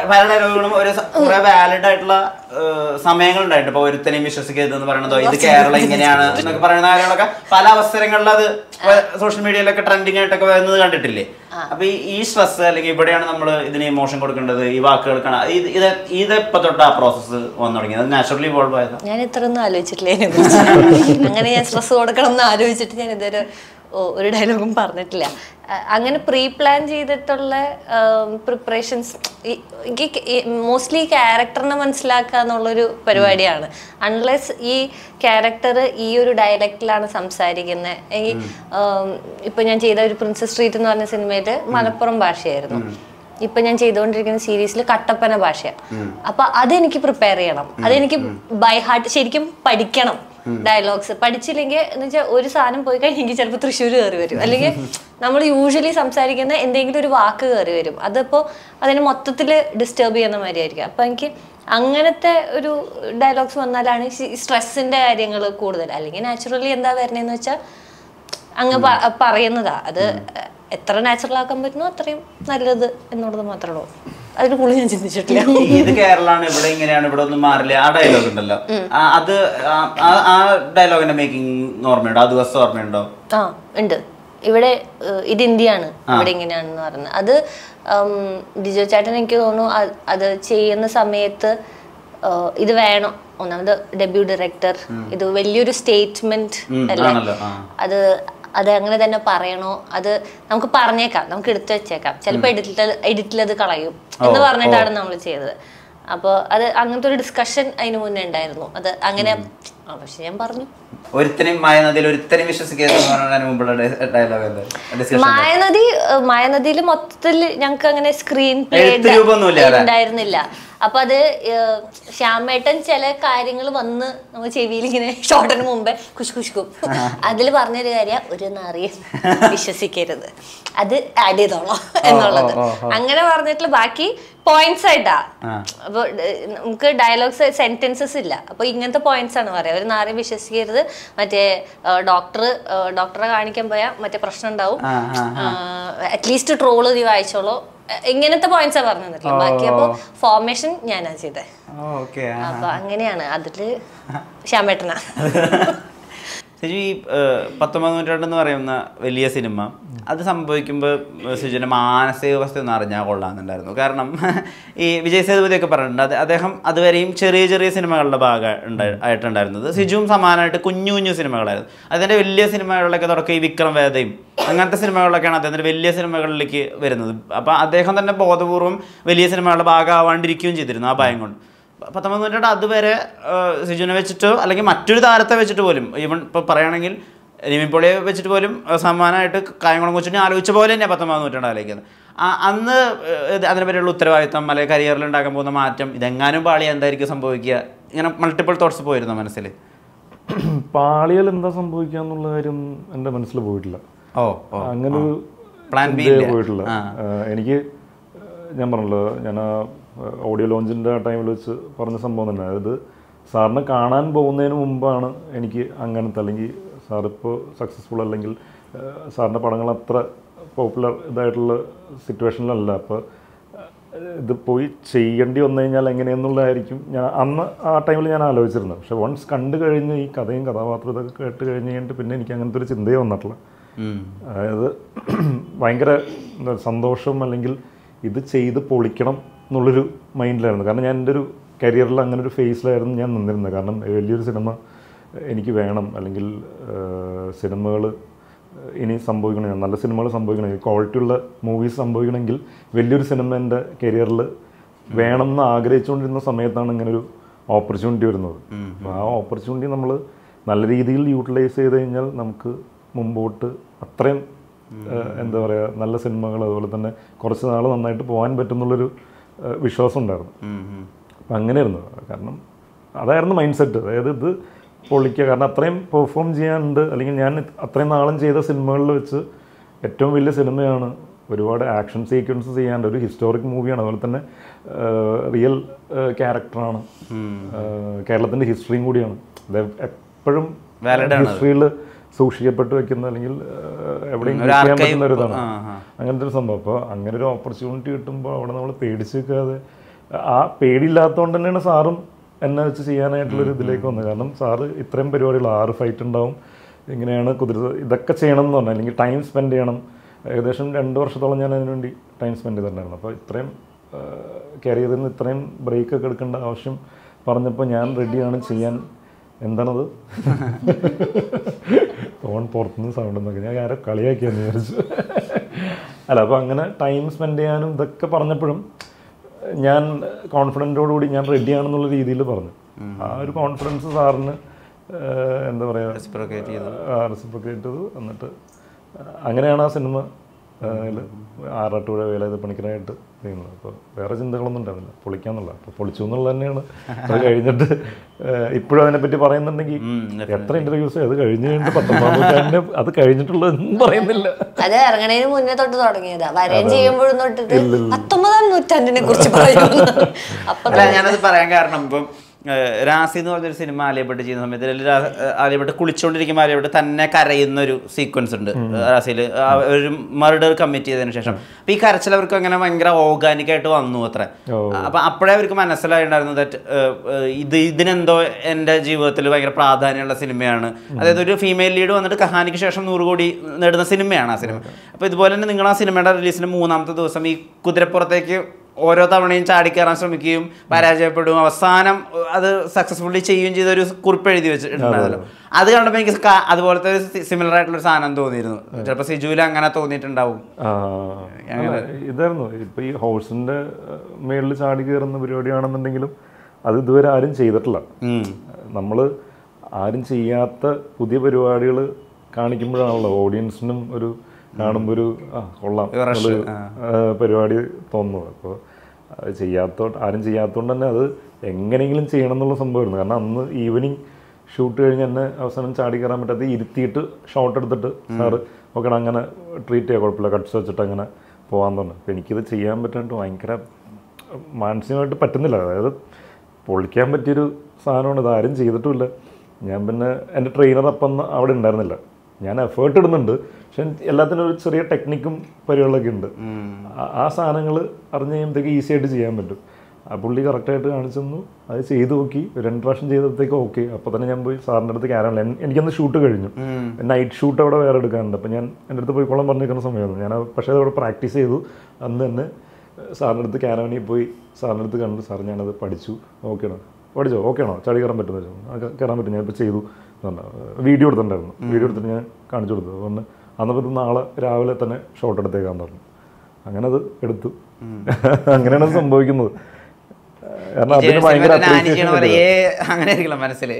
പല ഡയലോഗുകളും ഒരു സ- കുറെ വാലിഡ് ആയിട്ടുള്ള സമയങ്ങൾ ഉണ്ടായിട്ടുണ്ട് ഇപ്പൊ ഒരുത്തനെയും വിശ്വസിക്കരുതെന്ന് പറയണതോ ഇത് കേരളം ഇങ്ങനെയാണ് എന്നൊക്കെ പറയുന്ന കാര്യങ്ങളൊക്കെ പല അവസരങ്ങളിൽ അത് സോഷ്യൽ മീഡിയയിലൊക്കെ ട്രെൻഡിങ് ആയിട്ടൊക്കെ വരുന്നത് കണ്ടിട്ടില്ലേ അപ്പൊ ഈ- ഈ സ്ട്രെസ് അല്ലെങ്കിൽ ഇവിടെയാണ് നമ്മൾ ഇതിന് ഇമോഷൻ കൊടുക്കേണ്ടത് ഈ വാക്കുകൾക്കാണ് ഇത് ഇത് ഇത് ഇപ്പൊ തൊട്ട് ആ പ്രോസസ്സ് വന്നു തുടങ്ങിയത് അത് നാച്ചുറലി ഇവോൾവ് ആയത് ഞാൻ ഇത്രയൊന്നും ആലോചിച്ചിട്ടില്ല അതിനെക്കുറിച്ച് അങ്ങനെ ഞാൻ സ്ട്രെസ് കൊടുക്കണം എന്ന് ആലോചിച്ചിട്ട് ഞാൻ ഇതുവരെ ഓ- ഒരു ഡയലോഗും പറഞ്ഞിട്ടില്ല അ- അങ്ങനെ പ്രീ പ്ലാൻ ചെയ്തിട്ടുള്ള പ്രിപ്പറേഷൻസ് എനിക്ക് മോസ്റ്റ്ലി ക്യാരക്ടറിനെ മനസ്സിലാക്കുക എന്നുള്ളൊരു പരിപാടിയാണ് അൺലെസ് ഈ ക്യാരക്ടർ ഈ ഒരു ഡയലക്റ്റിലാണ് സംസാരിക്കുന്നത് ഈ ഉം, ഇപ്പൊ ഞാൻ ചെയ്ത ഒരു പ്രിൻസസ് സ്ട്രീറ്റ് എന്ന് പറഞ്ഞ സിനിമയിൽ മലപ്പുറം ഭാഷയായിരുന്നു ഇപ്പൊ ഞാൻ ചെയ്തുകൊണ്ടിരിക്കുന്ന സീരീസിൽ കട്ടപ്പന ഭാഷയാണ് അപ്പൊ അതെനിക്ക് പ്രിപ്പയർ ചെയ്യണം അതെനിക്ക് ബൈ ഹാർട്ട് ശരിക്കും പഠിക്കണം ഡയലോഗ്സ് പഠിച്ചില്ലെങ്കിൽ എന്ന് വെച്ചാൽ ഒരു സാധനം പോയി കഴിഞ്ഞെങ്കിൽ ചിലപ്പോൾ തൃശ്ശൂർ കയറി വരും അല്ലെങ്കിൽ നമ്മൾ യൂഷ്വലി സംസാരിക്കുന്ന എന്തെങ്കിലും ഒരു വാക്ക് കയറി വരും അതിപ്പോൾ അതിനെ മൊത്തത്തിൽ ഡിസ്റ്റർബ് ചെയ്യുന്ന മാതിരിയായിരിക്കും അപ്പൊ എനിക്ക് അങ്ങനത്തെ ഒരു ഡയലോഗ്സ് വന്നാലാണ് സ്ട്രെസ്സിന്റെ കാര്യങ്ങൾ കൂടുതൽ അല്ലെങ്കിൽ നാച്ചുറലി എന്താ വരണേന്ന് വെച്ചാൽ അങ്ങ് പ- പറയുന്നതാ അത് എത്ര നാച്ചുറൽ ആക്കാൻ പറ്റുന്നോ അത്രയും നല്ലത് എന്നുള്ളത് മാത്രമേ ഉള്ളൂ അതിന് കൂടുതൽ ഞാൻ ചിന്തിച്ചിട്ടില്ല ഇത് കേരളാണ് ഇവിടെ ഇങ്ങനെയാണ് ഇവിടെ ഒന്നും മാറില്ല ആ ഡയലോഗ് ഉണ്ടല്ലോ ആ, അത് ആ- ആ- ആ ഡയലോഗിന്റെ മേക്കിംഗ് ഓർമ്മയുണ്ടോ ആ ദിവസം ഓർമ്മയുണ്ടോ ആ ഉണ്ട് ഇവിടെ ഏഹ്, ഇത് ഇന്ത്യയാണ് ഇവിടെ ഇങ്ങനെയാണെന്ന് പറയുന്നത് അത് ഉം, ഡിജോ ചേട്ടൻ എനിക്ക് തോന്നുന്നു അ- അത് ചെയ്യുന്ന സമയത്ത് ഏഹ്, ഇത് വേണം ഒന്നാമത് ഡെബ്യൂ ഡയറക്ടർ ഇത് വലിയൊരു സ്റ്റേറ്റ്മെന്റ് ഉം, അല്ലേ ആണല്ലോ, ആ. അത് അത് അങ്ങനെ തന്നെ പറയണോ അത് നമുക്ക് പറഞ്ഞേക്കാം നമുക്ക് എടുത്തു വെച്ചേക്കാം ചിലപ്പോൾ എഡിറ്റിൽ എഡിറ്റിൽ അത് കളയും എന്ന് പറഞ്ഞിട്ടാണ് നമ്മൾ ചെയ്തത് അപ്പോൾ അത് അങ്ങനത്തെ ഒരു ഡിസ്കഷൻ അതിന് മുന്നേ ഉണ്ടായിരുന്നു അത് അങ്ങനെ ആ, പക്ഷെ ഞാൻ പറഞ്ഞു ഒരുത്തനും മായനദിയിൽ ഒരുത്തനും വിശ്വസിക്കരുതെന്ന് പറഞ്ഞതിന് മുമ്പുള്ള ഡയലോഗ് എന്താ ഡിസ്കഷൻ മായനദി ഏഹ്, മായനദിയിൽ മൊത്തത്തിൽ ഞങ്ങൾക്ക് അങ്ങനെ സ്ക്രീൻ പ്ലേ എഴുത്ത് രൂപമൊന്നുമില്ല അല്ലേ? ഉണ്ടായിരുന്നില്ല അപ്പൊ അത് ഏഹ്, ശ്യാമേട്ടൻ ചില കാര്യങ്ങൾ വന്ന് നമ്മൾ ചെവിയിൽ ഇങ്ങനെ ഷോട്ടിന് മുമ്പേ കുശ് കുശുക്കും അതിൽ പറഞ്ഞൊരു കാര്യം ഒരു നാറിയെ വിശ്വസിക്കരുത് അത് ആഡ് ചെയ്തോളാം എന്നുള്ളത് അങ്ങനെ പറഞ്ഞിട്ടുള്ള ബാക്കി പോയിന്റ്സ് ആയിട്ടാ അപ്പൊ ഏഹ്, നമുക്ക് ഡയലോഗ്സ് സെന്റൻസസ് ഇല്ല അപ്പൊ ഇങ്ങനത്തെ പോയിന്റ്സ് ആണ് പറയാ ഒരു നാരെ വിശ്വസിക്കരുത് മറ്റേ ഡോക്ടർ ഡോക്ടറെ കാണിക്കാൻ പോയാൽ മറ്റേ പ്രശ്നം ഉണ്ടാവും അറ്റ്ലീസ്റ്റ് ട്രോള് നീ വായിച്ചോളൂ ഏഹ്, ഇങ്ങനത്തെ പോയിന്റ്സാ പറഞ്ഞു തന്നിട്ടില്ല ബാക്കി അപ്പൊ ഫോർമേഷൻ ഞാനാ ചെയ്തേ ഓക്കെ അപ്പൊ അങ്ങനെയാണ് അതില് ശ്യാമേട്ടനാ സിജു ഈ ഏഹ്, പത്തൊമ്പത് നൂറ്റാണ്ട് എന്ന് പറയുന്ന വലിയ സിനിമ അത് സംഭവിക്കുമ്പോൾ സിജുവിൻ്റെ മാനസികാവസ്ഥ ഒന്ന് അറിഞ്ഞാൽ കൊള്ളാമെന്നുണ്ടായിരുന്നു കാരണം ഈ വിജയ് സേതുപതി ഒക്കെ പറഞ്ഞിട്ടുണ്ട് അത് അദ്ദേഹം അതുവരെയും ചെറിയ ചെറിയ സിനിമകളുടെ ഭാഗം ഉണ്ടായി ആയിട്ടുണ്ടായിരുന്നത് സിജുവും സമാനമായിട്ട് കുഞ്ഞു കുഞ്ഞു സിനിമകളായിരുന്നു അതിൻ്റെ വലിയ സിനിമകളിലൊക്കെ തുടക്കം ഈ വിക്രം വേദയും അങ്ങനത്തെ സിനിമകളിലൊക്കെയാണ് അദ്ദേഹത്തിൻ്റെ വലിയ സിനിമകളിലേക്ക് വരുന്നത് അപ്പോൾ അദ്ദേഹം തന്നെ ബോധപൂർവം വലിയ സിനിമകളുടെ ഭാഗമാവാണ്ടിരിക്കുകയും ചെയ്തിരുന്നു ആ ഭയം കൊണ്ട് പത്തൊമ്പത് നൂറ്റാണ്ട് അതുവരെ ആ, സിജുവിനെ വെച്ചിട്ടോ അല്ലെങ്കിൽ മറ്റൊരു താരത്തെ വെച്ചിട്ട് പോലും ഈവൻ ഇപ്പോൾ പറയുകയാണെങ്കിൽ നിവിൻ പോളിയെ വെച്ചിട്ട് പോലും ആ, സമാനമായിട്ട് കായംകുളം കൊച്ചിനെ ആലോചിച്ച പോലെ തന്നെ പത്തൊമ്പത് നൂറ്റാണ്ട് ആലോചിക്കുന്നത് ആ, അന്ന് ഇത് അതിനെ പറ്റിയുള്ള ഉത്തരവാദിത്തം അല്ലെങ്കിൽ കരിയറിൽ ഉണ്ടാക്കാൻ പോകുന്ന മാറ്റം ഇതെങ്ങാനും പാളി എന്തായിരിക്കും സംഭവിക്കുക ഇങ്ങനെ മൾട്ടിപ്പിൾ തോട്ട്സ് പോയിരുന്നു മനസ്സിൽ പാളിയൽ എന്താ സംഭവിക്കുക എന്നുള്ള കാര്യം എൻ്റെ മനസ്സിൽ പോയിട്ടില്ല ഓ ഓ അങ്ങനെ ഒരു Plan B ചിന്തയെ ഇല്ല. പോയിട്ടില്ല ആ. ഏഹ് എനിക്ക് ഏഹ് ഞാൻ പറഞ്ഞല്ലോ ഞാൻ ആ ഓഡിയോ ലോഞ്ചിൻ്റെ ടൈമിൽ വെച്ച് പറഞ്ഞ സംഭവം തന്നെ അതായത് സാറിനെ കാണാൻ പോകുന്നതിന് മുമ്പാണ് എനിക്ക് അങ്ങനത്തെ അല്ലെങ്കിൽ സാറിപ്പോൾ സക്സസ്ഫുൾ അല്ലെങ്കിൽ ഏഹ് സാറിൻ്റെ പടങ്ങൾ അത്ര പോപ്പുലർ ഇതായിട്ടുള്ള സിറ്റുവേഷനിലല്ല അപ്പോൾ ഇത് പോയി ചെയ്യേണ്ടി വന്നു കഴിഞ്ഞാൽ എങ്ങനെയെന്നുള്ളതായിരിക്കും ഞാൻ അന്ന് ആ ടൈമിൽ ഞാൻ ആലോചിച്ചിരുന്നത് പക്ഷെ വൺസ് കണ്ടു കഴിഞ്ഞ് ഈ കഥയും കഥാപാത്രവും ഇതൊക്കെ കേട്ട് കഴിഞ്ഞ് കഴിഞ്ഞിട്ട് പിന്നെ എനിക്ക് അങ്ങനത്തെ ഒരു ചിന്തയെ വന്നിട്ടില്ല ഉം. അതായത് ഭയങ്കര എന്താ സന്തോഷം അല്ലെങ്കിൽ ഇത് ചെയ്ത് പൊളിക്കണം എന്നുള്ളൊരു മൈൻഡിലായിരുന്നു കാരണം ഞാൻ എൻ്റെ ഒരു കരിയറിൽ അങ്ങനെ ഒരു ഫേസിലായിരുന്നു ഞാൻ നിന്നിരുന്നത് കാരണം വലിയൊരു സിനിമ എനിക്ക് വേണം അല്ലെങ്കിൽ സിനിമകൾ ഇനി സംഭവിക്കണം നല്ല സിനിമകൾ സംഭവിക്കണം ക്വാളിറ്റി ഉള്ള മൂവീസ് സംഭവിക്കണമെങ്കിൽ വലിയൊരു സിനിമ എൻ്റെ കരിയറിൽ വേണം എന്ന് ആഗ്രഹിച്ചുകൊണ്ടിരുന്ന സമയത്താണ് ഇങ്ങനെ ഒരു ഓപ്പർച്യൂണിറ്റി വരുന്നത് അപ്പോൾ ആ ഓപ്പർച്യൂണിറ്റി നമ്മൾ നല്ല രീതിയിൽ യൂട്ടിലൈസ് ചെയ്ത് കഴിഞ്ഞാൽ നമുക്ക് മുമ്പോട്ട് അത്രയും ഏഹ്, എന്താ പറയുക നല്ല സിനിമകൾ അതുപോലെ തന്നെ കുറച്ച് നാൾ നന്നായിട്ട് പോകാൻ പറ്റുന്നുള്ളൊരു ഏഹ്, വിശ്വാസം ഉണ്ടായിരുന്നു ഉം, ഉം. അപ്പം അങ്ങനെയായിരുന്നു കാരണം അതായിരുന്നു മൈൻഡ് സെറ്റ് അതായത് ഇത് പൊളിക്കുക കാരണം അത്രയും പെർഫോം ചെയ്യാനുണ്ട് അല്ലെങ്കിൽ ഞാൻ അത്രയും നാളും ചെയ്ത സിനിമകളിൽ വെച്ച് ഏറ്റവും വലിയ സിനിമയാണ് ഒരുപാട് ആക്ഷൻ സീക്വൻസ് ചെയ്യാണ്ട് ഒരു ഹിസ്റ്റോറിക് മൂവിയാണ് അതുപോലെ തന്നെ റിയൽ ക്യാരക്ടറാണ് കേരളത്തിൻ്റെ ഹിസ്റ്ററിയും കൂടിയാണ് അത് എപ്പോഴും Valid ആണ് അത്. ഹിസ്റ്ററിയിൽ സൂക്ഷിക്കപ്പെട്ട് വെക്കുന്ന അല്ലെങ്കിൽ ഏഹ്, എവിടെയും ഒരു use ചെയ്യാൻ archive, പറ്റുന്ന ഒരു ഇതാണ് ആ, ആ. അങ്ങനത്തെ ഒരു സംഭവം അപ്പോൾ അങ്ങനെ ഒരു ഓപ്പർച്യൂണിറ്റി കിട്ടുമ്പോൾ അവിടെ നമ്മൾ പേടിച്ച് നിൽക്കാതെ ആ പേടിയില്ലാത്തതുകൊണ്ട് തന്നെയാണ് സാറും എന്നെ വെച്ച് ചെയ്യാനായിട്ടുള്ളൊരു ഇതിലേക്ക് വന്നത് കാരണം സാറ് ഇത്രയും പരിപാടികൾ ആറ് ഫൈറ്റ് ഉണ്ടാവും ഇങ്ങനെയാണ് കുതിര ഇതൊക്കെ ചെയ്യണം എന്ന് പറഞ്ഞാൽ അല്ലെങ്കിൽ ടൈം സ്പെൻഡ് ചെയ്യണം ഏകദേശം രണ്ട് വർഷത്തോളം ഞാൻ അതിനു വേണ്ടി ടൈം സ്പെൻഡ് ചെയ്തിട്ടുണ്ടായിരുന്നു അപ്പോൾ ഇത്രയും കരിയറിൽ നിന്ന് ഇത്രയും ബ്രേക്ക് ഒക്കെ എടുക്കേണ്ട ആവശ്യം പറഞ്ഞപ്പോൾ ഞാൻ റെഡിയാണ് ചെയ്യാൻ എന്താണത് ഫോൺ പുറത്തുനിന്ന് സൗണ്ട് എന്നൊക്കെ ഞാൻ ആരോ കളിയാക്കിയാന്ന് വിചാരിച്ചു അല്ല അപ്പോൾ അങ്ങനെ ടൈം സ്പെൻഡ് ചെയ്യാനും ഇതൊക്കെ പറഞ്ഞപ്പോഴും ഞാൻ കോൺഫിഡൻറ്റോടുകൂടി ഞാൻ റെഡിയാണെന്നുള്ള രീതിയിൽ പറഞ്ഞു ആ ഒരു കോൺഫിഡൻസ് സാറിന് ഏഹ്, എന്താ പറയുക റെസിപ്രോക്കേറ്റ് ചെയ്തു റെസിപ്രിക്കേറ്റ് ചെയ്തു എന്നിട്ട് അങ്ങനെയാണ് ആ സിനിമ അതിൽ ആറാട്ടുപുഴ വേലായുധ പണിക്കരായിട്ട് ചെയ്യുന്നത് അപ്പോൾ വേറെ ചിന്തകളൊന്നും ഉണ്ടാവില്ല പൊളിക്കാന്നുള്ള അപ്പോൾ പൊളിച്ചു എന്നുള്ളത് തന്നെയാണ് അത് കഴിഞ്ഞിട്ട് ഏഹ്, ഇപ്പോഴും അതിനെപ്പറ്റി പറയുന്നുണ്ടെങ്കിൽ എത്ര ഇൻ്റർവ്യൂസ് അത് കഴിഞ്ഞ് കഴിഞ്ഞിട്ട് പത്തൊമ്പതാം നൂറ്റാണ്ടിന് അത് കഴിഞ്ഞിട്ടുള്ളതൊന്നും പറയുന്നില്ല അത് ഇറങ്ങണതിന് മുന്നേ തൊട്ട് തുടങ്ങിയതാ വരയും ചെയ്യുമ്പോഴും തൊട്ടിട്ട് പത്തൊമ്പതാം നൂറ്റാണ്ടിനെ കുറിച്ച് പറയുന്നു അപ്പൊ അല്ല ഞാനത് പറയാൻ കാരണം ഇപ്പം ഏഹ്, രാസി എന്ന് പറഞ്ഞൊരു സിനിമ ആലിയപ്പെട്ട് ചെയ്യുന്ന സമയത്ത് അതിൽ രാ- ആലിയപ്പെട്ട് കുളിച്ചുകൊണ്ടിരിക്കുമ്പോൾ ആലിയപ്പെട്ട് തന്നെ കരയുന്ന ഒരു സീക്വൻസ് ഉണ്ട് രാസിയിൽ ഒരു മർഡർ കമ്മിറ്റ് ചെയ്തതിന് ശേഷം അപ്പൊ ഈ കരച്ചിൽ അവർക്ക് അങ്ങനെ ഭയങ്കര ഓർഗാനിക് ആയിട്ട് വന്നു അത്ര അപ്പൊ അപ്പോഴേ അവർക്ക് മനസ്സിലായിട്ടുണ്ടായിരുന്നു ദാറ്റ് ഇത് ഇതിനെന്തോ എൻ്റെ ജീവിതത്തിൽ ഭയങ്കര പ്രാധാന്യമുള്ള സിനിമയാണ് അതായത് ഒരു ഫീമെയിൽ ലീഡ് വന്നിട്ട് കഹാനിക്ക് ശേഷം നൂറ് കോടി നേടുന്ന സിനിമയാണ് ആ സിനിമ അപ്പൊ ഇതുപോലെ തന്നെ നിങ്ങൾ ആ സിനിമയുടെ റിലീസിന് മൂന്നാമത്തെ ദിവസം ഈ കുതിരപ്പുറത്തേക്ക് ഓരോ തവണയും ചാടിക്കയറാൻ ശ്രമിക്കുകയും പരാജയപ്പെടും അവസാനം അത് സക്സസ്ഫുള്ളി ചെയ്യുകയും ചെയ്ത ഒരു കുറിപ്പ് എഴുതി വെച്ചിട്ടുണ്ടായിരുന്നല്ലോ അത് കണ്ടപ്പോൾ എനിക്ക് ക- അതുപോലത്തെ സിമിലർ ആയിട്ടുള്ള ഒരു സാധനം തോന്നിയിരുന്നു ചിലപ്പോൾ സിജുവിൽ അങ്ങനെ തോന്നിയിട്ടുണ്ടാവും ആ, അല്ല, ഇതായിരുന്നു ഇപ്പൊ ഈ ഹൗസിന്റെ മേളിൽ ചാടി കയറുന്ന പരിപാടിയാണെന്നുണ്ടെങ്കിലും അത് ഇതുവരെ ആരും ചെയ്തിട്ടില്ല ഉം. നമ്മൾ ആരും ചെയ്യാത്ത പുതിയ പരിപാടികൾ കാണിക്കുമ്പോഴാണല്ലോ ഓഡിയൻസിനും ഒരു കാണുമ്പോൾ ഒരു ആ കൊള്ളാം എന്നുള്ളൊരു, ആ, പരിപാടി തോന്നുന്നത് അപ്പോൾ അത് ചെയ്യാത്ത ആരും ചെയ്യാത്തതുകൊണ്ട് തന്നെ അത് എങ്ങനെയെങ്കിലും ചെയ്യണം എന്നുള്ള സംഭവമായിരുന്നു കാരണം അന്ന് ഈവനിങ് ഷൂട്ട് കഴിഞ്ഞ് തന്നെ അവസാനം ചാടി കയറാൻ പറ്റാതെ ഇരുത്തിയിട്ട് ഷോട്ട് എടുത്തിട്ട് സാറ് ഓക്കെ അങ്ങനെ ട്രീറ്റ് ചെയ്യാം കുഴപ്പമില്ല കട്ട്സ് വെച്ചിട്ട് അങ്ങനെ പോകാൻ പറഞ്ഞു അപ്പോൾ എനിക്കിത് ചെയ്യാൻ പറ്റാണ്ട് ഭയങ്കര മാനസികമായിട്ട് പറ്റുന്നില്ല അതായത് പൊളിക്കാൻ പറ്റിയൊരു സാധനമാണ് ഇത് ആരും ചെയ്തിട്ടുമില്ല ഞാൻ പിന്നെ എൻ്റെ ട്രെയിനർ അപ്പം അവിടെ ഉണ്ടായിരുന്നില്ല ഞാൻ എഫേർട്ട് ഇടുന്നുണ്ട് പക്ഷെ എല്ലാത്തിനും ഒരു ചെറിയ ടെക്നിക്കും പരിപാടികളൊക്കെ ഉണ്ട് ആ- ആ സാധനങ്ങൾ അറിഞ്ഞ് കഴിയുമ്പോഴത്തേക്ക് ഈസി ആയിട്ട് ചെയ്യാൻ പറ്റും ആ പുള്ളി കറക്റ്റായിട്ട് കാണിച്ചു തന്നു അത് ചെയ്ത് നോക്കി ഒരു രണ്ട് പ്രാവശ്യം ചെയ്തപ്പോഴത്തേക്ക് ഓക്കെ അപ്പോൾ തന്നെ ഞാൻ പോയി സാറിൻ്റെ അടുത്ത് ക്യാരമില്ല എനിക്കന്ന് ഷൂട്ട് കഴിഞ്ഞു നൈറ്റ് ഷൂട്ട് അവിടെ വേറെ എടുക്കാനുണ്ട് അപ്പോൾ ഞാൻ എൻ്റെ അടുത്ത് പോയിക്കോളാൻ പറഞ്ഞിരിക്കുന്ന സമയമായിരുന്നു ഞാൻ അത് പക്ഷേ അതവിടെ പ്രാക്ടീസ് ചെയ്തു അന്ന് തന്നെ സാറിൻ്റെ അടുത്ത് ക്യാരവനിൽ പോയി സാറിൻ്റെ അടുത്ത് കണ്ടു സാർ ഞാനത് പഠിച്ചു ഓക്കെയാണോ പഠിച്ചോ ഓക്കെയാണോ ചാടി കയറാൻ പറ്റുന്ന ചോദിച്ചു "ആ, ക- കയറാൻ പറ്റും ഞാനിപ്പോൾ ചെയ്തു എന്ന് പറഞ്ഞു. വീഡിയോ എടുത്തിട്ടുണ്ടായിരുന്നു വീഡിയോ എടുത്തിട്ട് ഞാൻ കാണിച്ചു കൊടുത്തു അതുകൊണ്ട് അന്നപ്പോൾ നാളെ രാവിലെ തന്നെ ഷോട്ട് എടുത്തേക്കാൻ പറഞ്ഞു അങ്ങനെ അത് എടുത്തു അങ്ങനെയാണ് അത് സംഭവിക്കുന്നത് കാരണം അതിന് ഭയങ്കര നാനി ചെയ്യണ appreciation പോലെ കിട്ടുക. ഏ അങ്ങനെ ആയിരിക്കണം മനസ്സിൽ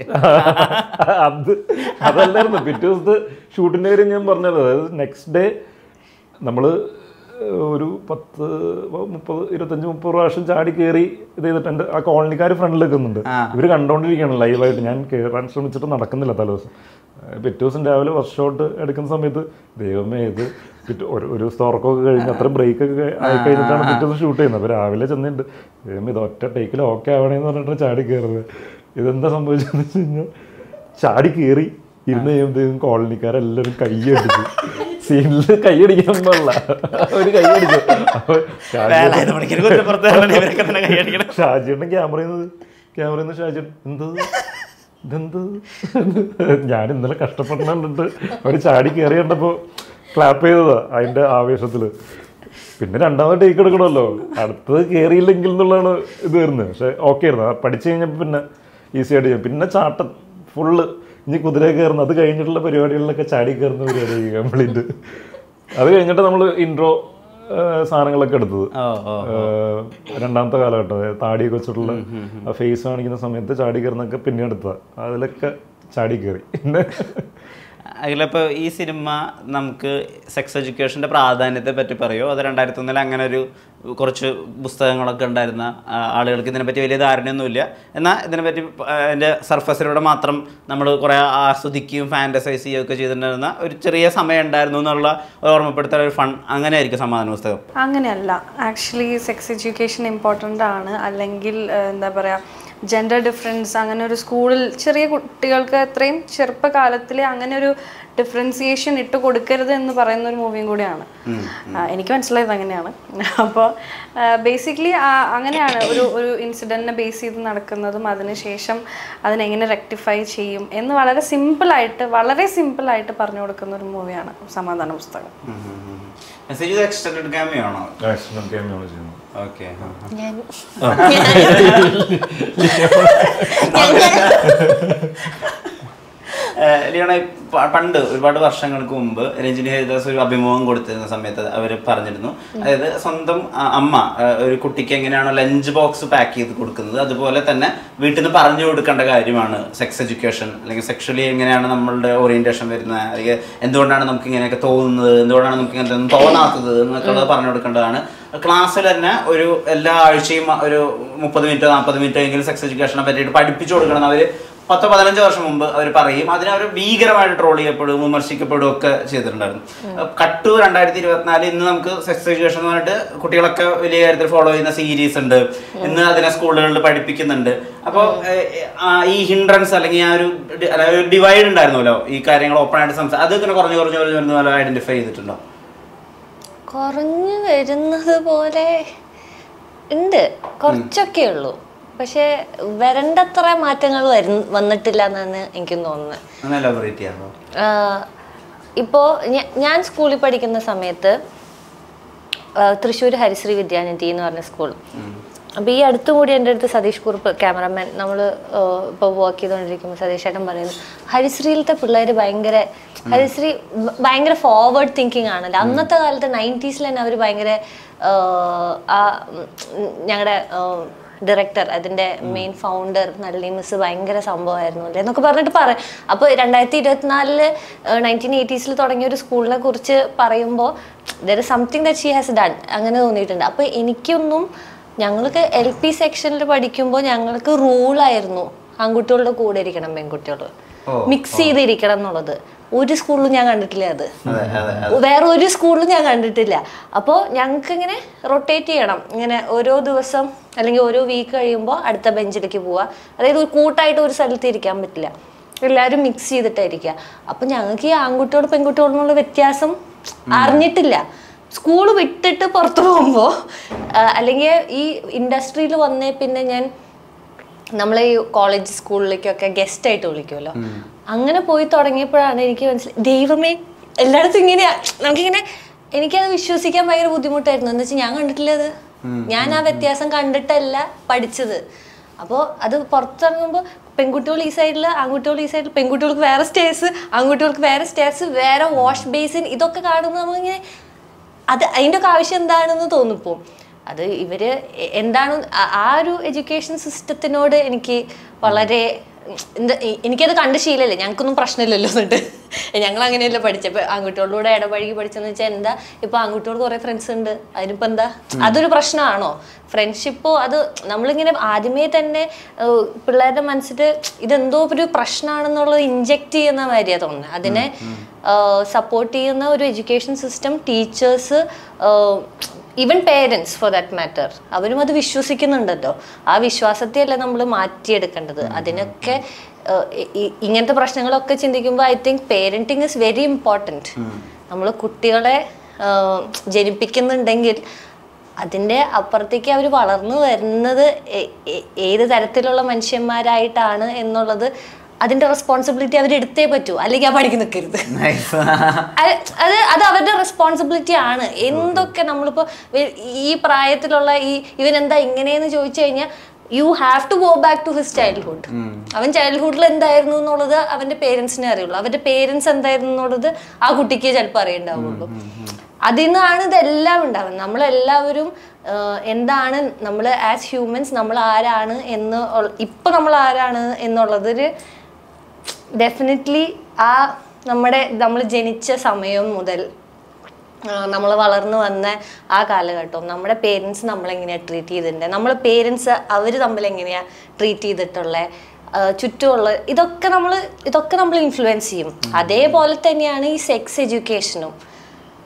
അത് അതല്ലായിരുന്നു പിറ്റേ ദിവസത്തെ ഷൂട്ടിൻ്റെ കാര്യം ഞാൻ പറഞ്ഞല്ലോ അതായത് നെക്സ്റ്റ് ഡേ നമ്മൾ ഒരു പത്ത് മുപ്പത് ഇരുപത്തഞ്ച് മുപ്പത് പ്രാവശ്യം ചാടി കയറി ഇത് ചെയ്തിട്ട് എൻ്റെ ആ കോളനിക്കാർ ഫ്രണ്ടിൽ നിൽക്കുന്നുണ്ട് ഇവർ കണ്ടുകൊണ്ടിരിക്കുകയാണ് ലൈവായിട്ട് ഞാൻ കയറാൻ ശ്രമിച്ചിട്ട് നടക്കുന്നില്ല തലേദിവസം ഏഹ് പിറ്റേ ദിവസം രാവിലെ വർക്ക്ഷോട്ട് എടുക്കുന്ന സമയത്ത് ദൈവമേ ഇത് പിറ്റേ ഒരു ഒരു ദിവസത്തെ ഉറക്കമൊക്കെ കഴിഞ്ഞ് അത്ര ബ്രേക്ക് ഒക്കെ ആയി കഴിഞ്ഞിട്ടാണ് പിറ്റേ ദിവസം ഷൂട്ട് ചെയ്യുന്നത് അപ്പോൾ രാവിലെ ചെന്നിട്ട് ദൈവമേ ഇത് ഒറ്റ ടേക്കിൽ ഓക്കെ ആവണേന്ന് പറഞ്ഞിട്ട് ചാടി കയറുന്നത് ഇതെന്താ സംഭവിച്ചതെന്ന് വെച്ച് കഴിഞ്ഞാൽ ചാടി കയറി ഇരുന്ന് കഴിയുമ്പോഴത്തേക്കും കോളനിക്കാരെല്ലാവരും കൈയടിച്ചു സീനിൽ കൈയടിക്കാൻ പാടില്ല ഒരു കൈയടിച്ചു അപ്പൊ വേലായുധ പണിക്കര് കുതിരപ്പുറത്ത് കയറണ ഇവരൊക്കെ തന്നെ കൈയടിക്കണം ഷാജിയുടെ ക്യാമറയിൽ നിന്ന് ക്യാമറയിൽ നിന്ന് ഷാജിയുടെ എന്തത് ഇതെന്ത് ഞാൻ ഇന്നലെ കഷ്ടപ്പെട്ടിട്ട് അവർ ചാടി കയറി കണ്ടപ്പോൾ ക്ലാപ്പ് ചെയ്തതാ അതിന്റെ ആവേശത്തില് പിന്നെ രണ്ടാമത് ടേക്ക് എടുക്കണമല്ലോ അടുത്തത് കയറിയില്ലെങ്കിൽ എന്നുള്ളതാണ് ഇത് വരുന്നത് പക്ഷെ ഓക്കെ ആയിരുന്നു ആ പഠിച്ചു കഴിഞ്ഞപ്പോൾ പിന്നെ ഈസി ആയിട്ട് ചെയ്യും പിന്നെ ചാട്ടം ഫുള്ള് ഇനി കുതിര കയറുന്ന അത് കഴിഞ്ഞിട്ടുള്ള പരിപാടികളിലൊക്കെ ചാടി കയറുന്ന പരിപാടി കംപ്ലീറ്റ് അത് കഴിഞ്ഞിട്ട് നമ്മൾ ഇൻട്രോ സാധനങ്ങളൊക്കെ എടുത്തത് ഓ ഓ ഏഹ് രണ്ടാമത്തെ കാലഘട്ടം അതായത് താടിയൊക്കെ വെച്ചിട്ടുള്ള ആ ഫേസ് കാണിക്കുന്ന സമയത്ത് ചാടി കയറുന്നൊക്കെ പിന്നെ എടുത്തതാ അതിലൊക്കെ ചാടി കയറി പിന്നെ അതിലിപ്പോൾ ഈ സിനിമ നമുക്ക് സെക്സ് എഡ്യൂക്കേഷൻ്റെ പ്രാധാന്യത്തെ പറ്റി പറയുമോ അത് രണ്ടായിരത്തി ഒന്നിൽ അങ്ങനെ ഒരു കുറച്ച് പുസ്തകങ്ങളൊക്കെ ഉണ്ടായിരുന്ന ആ, ആളുകൾക്ക് ഇതിനെപ്പറ്റി വലിയ ധാരണയൊന്നുമില്ല എന്നാൽ ഇതിനെപ്പറ്റി പ- അതിൻ്റെ സർഫസിലൂടെ മാത്രം നമ്മൾ കുറേ ആസ്വദിക്കുകയും ഫാൻറ്റസൈസ് ചെയ്യുകയും ഒക്കെ ചെയ്തിട്ടുണ്ടായിരുന്ന ഒരു ചെറിയ സമയം ഉണ്ടായിരുന്നു എന്നുള്ള ഒരു ഓർമ്മപ്പെടുത്തൽ ഒരു ഫൺ അങ്ങനെ ആയിരിക്കും സമാധാന പുസ്തകം അങ്ങനെയല്ല ആക്ച്വലി സെക്സ് എഡ്യൂക്കേഷൻ ഇമ്പോർട്ടൻ്റ് ആണ് അല്ലെങ്കിൽ ഏഹ്, എന്താ പറയുക ജെൻഡർ ഡിഫറൻസ് അങ്ങനെ ഒരു സ്കൂളിൽ ചെറിയ കുട്ടികൾക്ക് അത്രയും ചെറുപ്പകാലത്തിൽ അങ്ങനെ ഒരു ഡിഫറൻസിയേഷൻ ഇട്ട് കൊടുക്കരുത് എന്ന് പറയുന്ന ഒരു മൂവിയും കൂടിയാണ് ആ, എനിക്ക് മനസ്സിലായത് അങ്ങനെയാണ് അപ്പോൾ ബേസിക്കലി അങ്ങനെയാണ് ഒരു ഒരു ഇൻസിഡൻറ്റിനെ ബേസ് ചെയ്ത് നടക്കുന്നതും അതിനുശേഷം അതിനെങ്ങനെ റെക്ടിഫൈ ചെയ്യും എന്ന് വളരെ സിമ്പിളായിട്ട് വളരെ സിമ്പിളായിട്ട് പറഞ്ഞു കൊടുക്കുന്ന ഒരു മൂവിയാണ് സമാധാന പുസ്തകം മെസ്സേജ് ഇത് എക്സ്റ്റൻഡ് ക്യാമിയോ ആണോ ആക്സിഡന്റ് ക്യാമിയാണ് ചെയ്യുന്നത് ഓക്കെ ഞാൻ ലിയോണ പ- പണ്ട് ഒരുപാട് വർഷങ്ങൾക്ക് മുമ്പ് രഞ്ജിനി ഹരിദാസ് ഒരു അഭിമുഖം കൊടുത്തിരുന്ന സമയത്ത് അവർ പറഞ്ഞിരുന്നു അതായത് സ്വന്തം ആ, അമ്മ ആ, ഒരു കുട്ടിക്ക് എങ്ങനെയാണോ ലഞ്ച് ബോക്സ് പാക്ക് ചെയ്ത് കൊടുക്കുന്നത് അതുപോലെ തന്നെ വീട്ടിൽ നിന്ന് പറഞ്ഞു കൊടുക്കേണ്ട കാര്യമാണ് സെക്സ് എഡ്യൂക്കേഷൻ അല്ലെങ്കിൽ സെക്ഷലി എങ്ങനെയാണ് നമ്മളുടെ ഓറിയന്റേഷൻ വരുന്നത് അല്ലെങ്കിൽ എന്തുകൊണ്ടാണ് നമുക്ക് ഇങ്ങനെയൊക്കെ തോന്നുന്നത് എന്തുകൊണ്ടാണ് നമുക്ക് ഇങ്ങനത്തെ ഒന്നും തോന്നാത്തത് എന്നൊക്കെ ഉള്ളത് പറഞ്ഞു കൊടുക്കേണ്ടതാണ് ക്ലാസ്സിൽ തന്നെ ഒരു എല്ലാ ആഴ്ചയും ഒരു മുപ്പത് മിനിറ്റോ നാൽപ്പത് മിനിറ്റോ എങ്കിലും സെക്സ് എഡ്യൂക്കേഷനെ പറ്റിയിട്ട് പഠിപ്പിച്ചു കൊടുക്കണം അവർ പത്തോ പതിനഞ്ചോ വർഷം മുമ്പ് അവർ പറയും അതിനെ അവർ ഭീകരമായിട്ട് ട്രോൾ ചെയ്യപ്പെടും വിമർശിക്കപ്പെടും ഒക്കെ ചെയ്തിട്ടുണ്ടായിരുന്നു കട്ടു രണ്ടായിരത്തി ഇരുപത്തിനാല് ഇന്ന് നമുക്ക് സെക്സ് എഡ്യൂക്കേഷൻ എന്ന് പറഞ്ഞിട്ട് കുട്ടികളൊക്കെ വലിയ കാര്യത്തിൽ ഫോളോ ചെയ്യുന്ന സീരീസ് ഉണ്ട് ഇന്ന് അതിനെ സ്കൂളുകളിൽ പഠിപ്പിക്കുന്നുണ്ട് അപ്പോൾ ഈ ഹിൻഡ്രൻസ് അല്ലെങ്കിൽ ആ ഒരു ഡി- അല്ല, ഒരു ഡിവൈഡ് ഉണ്ടായിരുന്നല്ലോ ഈ കാര്യങ്ങൾ ഓപ്പൺ ആയിട്ട് സംസാരിക്കും അത് ഇങ്ങനെ കുറഞ്ഞു കുറഞ്ഞു കുറഞ്ഞു വരുന്ന പോലെ ഐഡന്റിഫൈ ചെയ്തിട്ടുണ്ടോ കുറഞ്ഞു വരുന്നത് പോലെ ഉണ്ട് കുറച്ചൊക്കെ ഉള്ളൂ പക്ഷെ വരണ്ടത്ര മാറ്റങ്ങൾ വരു വന്നിട്ടില്ല എന്നാണ് എനിക്കും തോന്നുന്നത് ഒന്ന് എലാബറേറ്റ് ചെയ്യാമോ ആഹ് ഇപ്പോ ഞ- ഞാൻ സ്കൂളിൽ പഠിക്കുന്ന സമയത്ത് ആഹ് തൃശ്ശൂർ ഹരിശ്രീ വിദ്യാനിധി എന്ന് പറഞ്ഞ സ്കൂൾ അപ്പോൾ ഈ അടുത്തും കൂടി എൻ്റെ അടുത്ത് സതീഷ് കുറുപ്പ് ക്യാമറമാൻ നമ്മൾ ഇപ്പോൾ വർക്ക് ചെയ്തുകൊണ്ടിരിക്കുമ്പോൾ സതീഷ് ചേട്ടൻ പറയുന്നു ഹരിശ്രീയിലത്തെ പിള്ളേർ ഭയങ്കര ഹരിശ്രീ ഭ- ഭയങ്കര ഫോർവേഡ് തിങ്കിങ് ആണല്ലോ അന്നത്തെ കാലത്ത് നയൻറ്റീസിൽ തന്നെ അവർ ഭയങ്കര ആഹ് ആ ഞങ്ങളുടെ ഡയറക്ടർ അതിന്റെ മെയിൻ ഫൗണ്ടർ നളിനി മിസ് ഭയങ്കര സംഭവമായിരുന്നു അല്ലേ എന്നൊക്കെ പറഞ്ഞിട്ട് പറ അപ്പോൾ രണ്ടായിരത്തി ഇരുപത്തിനാലില് നയൻറ്റീൻ എയ്റ്റീസിൽ തുടങ്ങിയ ഒരു സ്കൂളിനെ കുറിച്ച് പറയുമ്പോൾ there is something that she has done അങ്ങനെ തോന്നിയിട്ടുണ്ട് അപ്പോൾ എനിക്കൊന്നും ഞങ്ങൾക്ക് എൽ പി സെക്ഷനിൽ പഠിക്കുമ്പോൾ ഞങ്ങൾക്ക് റൂളായിരുന്നു ആൺകുട്ടികളുടെ കൂടെ ഇരിക്കണം പെൺകുട്ടികൾ മിക്സ് ചെയ്തിരിക്കണം എന്നുള്ളത് ഒരു സ്കൂളിലും ഞാൻ കണ്ടിട്ടില്ല അത് അതെ അതെ വേറെ ഒരു സ്കൂളിലും ഞാൻ കണ്ടിട്ടില്ല അപ്പോൾ ഞങ്ങൾക്ക് ഇങ്ങനെ റൊട്ടേറ്റ് ചെയ്യണം ഇങ്ങനെ ഓരോ ദിവസം അല്ലെങ്കിൽ ഓരോ വീക്ക് കഴിയുമ്പോൾ അടുത്ത ബെഞ്ചിലേക്ക് പോവുക അതായത് ഒരു കൂട്ടായിട്ട് ഒരു സ്ഥലത്ത് ഇരിക്കാൻ പറ്റില്ല എല്ലാവരും മിക്സ് ചെയ്തിട്ടായിരിക്കുക അപ്പം ഞങ്ങൾക്ക് ഈ ആൺകുട്ടിയോട് പെൺകുട്ടിയോടുള്ള വ്യത്യാസം അറിഞ്ഞിട്ടില്ല സ്കൂൾ വിട്ടിട്ട് പുറത്തു പോകുമ്പോൾ അല്ലെങ്കിൽ ഈ ഇൻഡസ്ട്രിയിൽ വന്നേ പിന്നെ ഞാൻ നമ്മളെ ഈ കോളേജ് സ്കൂളിലേക്കൊക്കെ ഗസ്റ്റ് ആയിട്ട് വിളിക്കുമല്ലോ അങ്ങനെ പോയി തുടങ്ങിയപ്പോഴാണ് എനിക്ക് മനസ്സിലായി ദൈവമേ എല്ലായിടത്തും ഇങ്ങനെയാ നമുക്കിങ്ങനെ എനിക്കത് വിശ്വസിക്കാൻ ഭയങ്കര ബുദ്ധിമുട്ടായിരുന്നു എന്ന് വെച്ചാൽ ഞാൻ കണ്ടിട്ടില്ല അത് ഞാൻ ആ വ്യത്യാസം കണ്ടിട്ടല്ല പഠിച്ചത് അപ്പോൾ അത് പുറത്തിറങ്ങുമ്പോൾ പെൺകുട്ടികൾ ഈ സൈഡിൽ ആൺകുട്ടികൾ ഈ സൈഡിൽ പെൺകുട്ടികൾക്ക് വേറെ സ്റ്റേഴ്സ് ആൺകുട്ടികൾക്ക് വേറെ സ്റ്റേഴ്സ് വേറെ വാഷ് ബേസിൻ ഇതൊക്കെ കാണുമ്പോൾ നമുക്കിങ്ങനെ അത് അതിൻ്റെ ഒക്കെ ആവശ്യം എന്താണെന്ന് തോന്നിപ്പോ അത് ഇവര് എ- എന്താണ് ആ- ആ ഒരു എഡ്യൂക്കേഷൻ സിസ്റ്റത്തിനോട് എനിക്ക് വളരെ ഉം, എന്താ എ- എനിക്കത് കണ്ട് ശീലമല്ലേ ഞങ്ങൾക്കൊന്നും പ്രശ്നമില്ലല്ലോ എന്നിട്ട് ഞങ്ങൾ അങ്ങനെയല്ല പഠിച്ചപ്പോൾ ആൺകുട്ടികളോട് ഇടപഴകി പഠിച്ചെന്ന് വെച്ചാൽ എന്താ ഇപ്പൊ ആൺകുട്ടികൾ കുറെ ഫ്രണ്ട്സ് ഉണ്ട് അതിനിപ്പോ എന്താ അതൊരു പ്രശ്നമാണോ ഫ്രണ്ട്ഷിപ്പോ അത് നമ്മളിങ്ങനെ ആദ്യമേ തന്നെ ഏഹ്, പിള്ളേരുടെ മനസ്സിൽ ഇതെന്തോ ഒരു പ്രശ്നമാണെന്നുള്ളത് ഇഞ്ചെക്ട് ചെയ്യുന്ന മാതിരിയാണ് തോന്നുന്നത് അതിനെ സപ്പോർട്ട് ചെയ്യുന്ന ഒരു education system teachers even parents for that matter അവരും അത് വിശ്വസിക്കുന്നുണ്ടല്ലോ ആ വിശ്വാസത്തെയല്ല നമ്മൾ മാറ്റിയെടുക്കേണ്ടത് അതിനൊക്കെ ഏഹ്, ഇ- ഇ- ഇങ്ങനത്തെ പ്രശ്നങ്ങളൊക്കെ ചിന്തിക്കുമ്പോൾ I think parenting is very important നമ്മൾ കുട്ടികളെ ഏഹ്, ജനിപ്പിക്കുന്നുണ്ടെങ്കിൽ അതിൻ്റെ അപ്പുറത്തേക്ക് അവർ വളർന്നു വരുന്നത് എ- എ- ഏത് തരത്തിലുള്ള മനുഷ്യന്മാരായിട്ടാണ് എന്നുള്ളത് അതിൻ്റെ റെസ്പോൺസിബിലിറ്റി അവർ എടുത്തേ പറ്റൂ അല്ലെങ്കിൽ ആ പണിക്ക് നിൽക്കരുത് നൈസ് അത് അത് അത് അവരുടെ റെസ്പോൺസിബിലിറ്റി ആണ് എന്തൊക്കെ നമ്മളിപ്പോ വെ- ഈ പ്രായത്തിലുള്ള ഈ ഇവൻ എന്താ ഇങ്ങനെയെന്ന് ചോദിച്ചു കഴിഞ്ഞാൽ you have to go back to his childhood അവൻ ചൈൽഡ്ഹുഡിൽ എന്തായിരുന്നു എന്നുള്ളത് അവന്റെ പേരൻസിനെ അറിയുള്ളൂ അവന്റെ പേരൻസ് എന്തായിരുന്നു എന്നുള്ളത് ആ കുട്ടിക്ക് ചിലപ്പോൾ അറിയണ്ടാവുള്ളൂ അതിൽ നിന്നാണ് ഇതെല്ലാം ഉണ്ടാവുന്നത് നമ്മളെല്ലാവരും ആഹ്, എന്താണ് നമ്മൾ ആസ് ഹ്യൂമൻസ് നമ്മൾ ആരാണ് എന്ന് ഉള്ള- ഇപ്പൊ നമ്മൾ ആരാണ് എന്നുള്ളതൊരു ഡെഫിനറ്റ്ലി ആ നമ്മുടെ നമ്മൾ ജനിച്ച സമയം മുതൽ നമ്മൾ വളർന്നു വന്ന ആ കാലഘട്ടവും നമ്മുടെ പേരൻസ് നമ്മളെങ്ങനെയാണ് ട്രീറ്റ് ചെയ്തിട്ടുണ്ട് നമ്മളെ പേരൻസ് അവർ തമ്മിൽ എങ്ങനെയാണ് ട്രീറ്റ് ചെയ്തിട്ടുള്ളത് ചുറ്റുമുള്ള ഇതൊക്കെ നമ്മൾ ഇതൊക്കെ നമ്മൾ ഇൻഫ്ലുവൻസ് ചെയ്യും അതേപോലെ തന്നെയാണ് ഈ സെക്സ് എഡ്യൂക്കേഷനും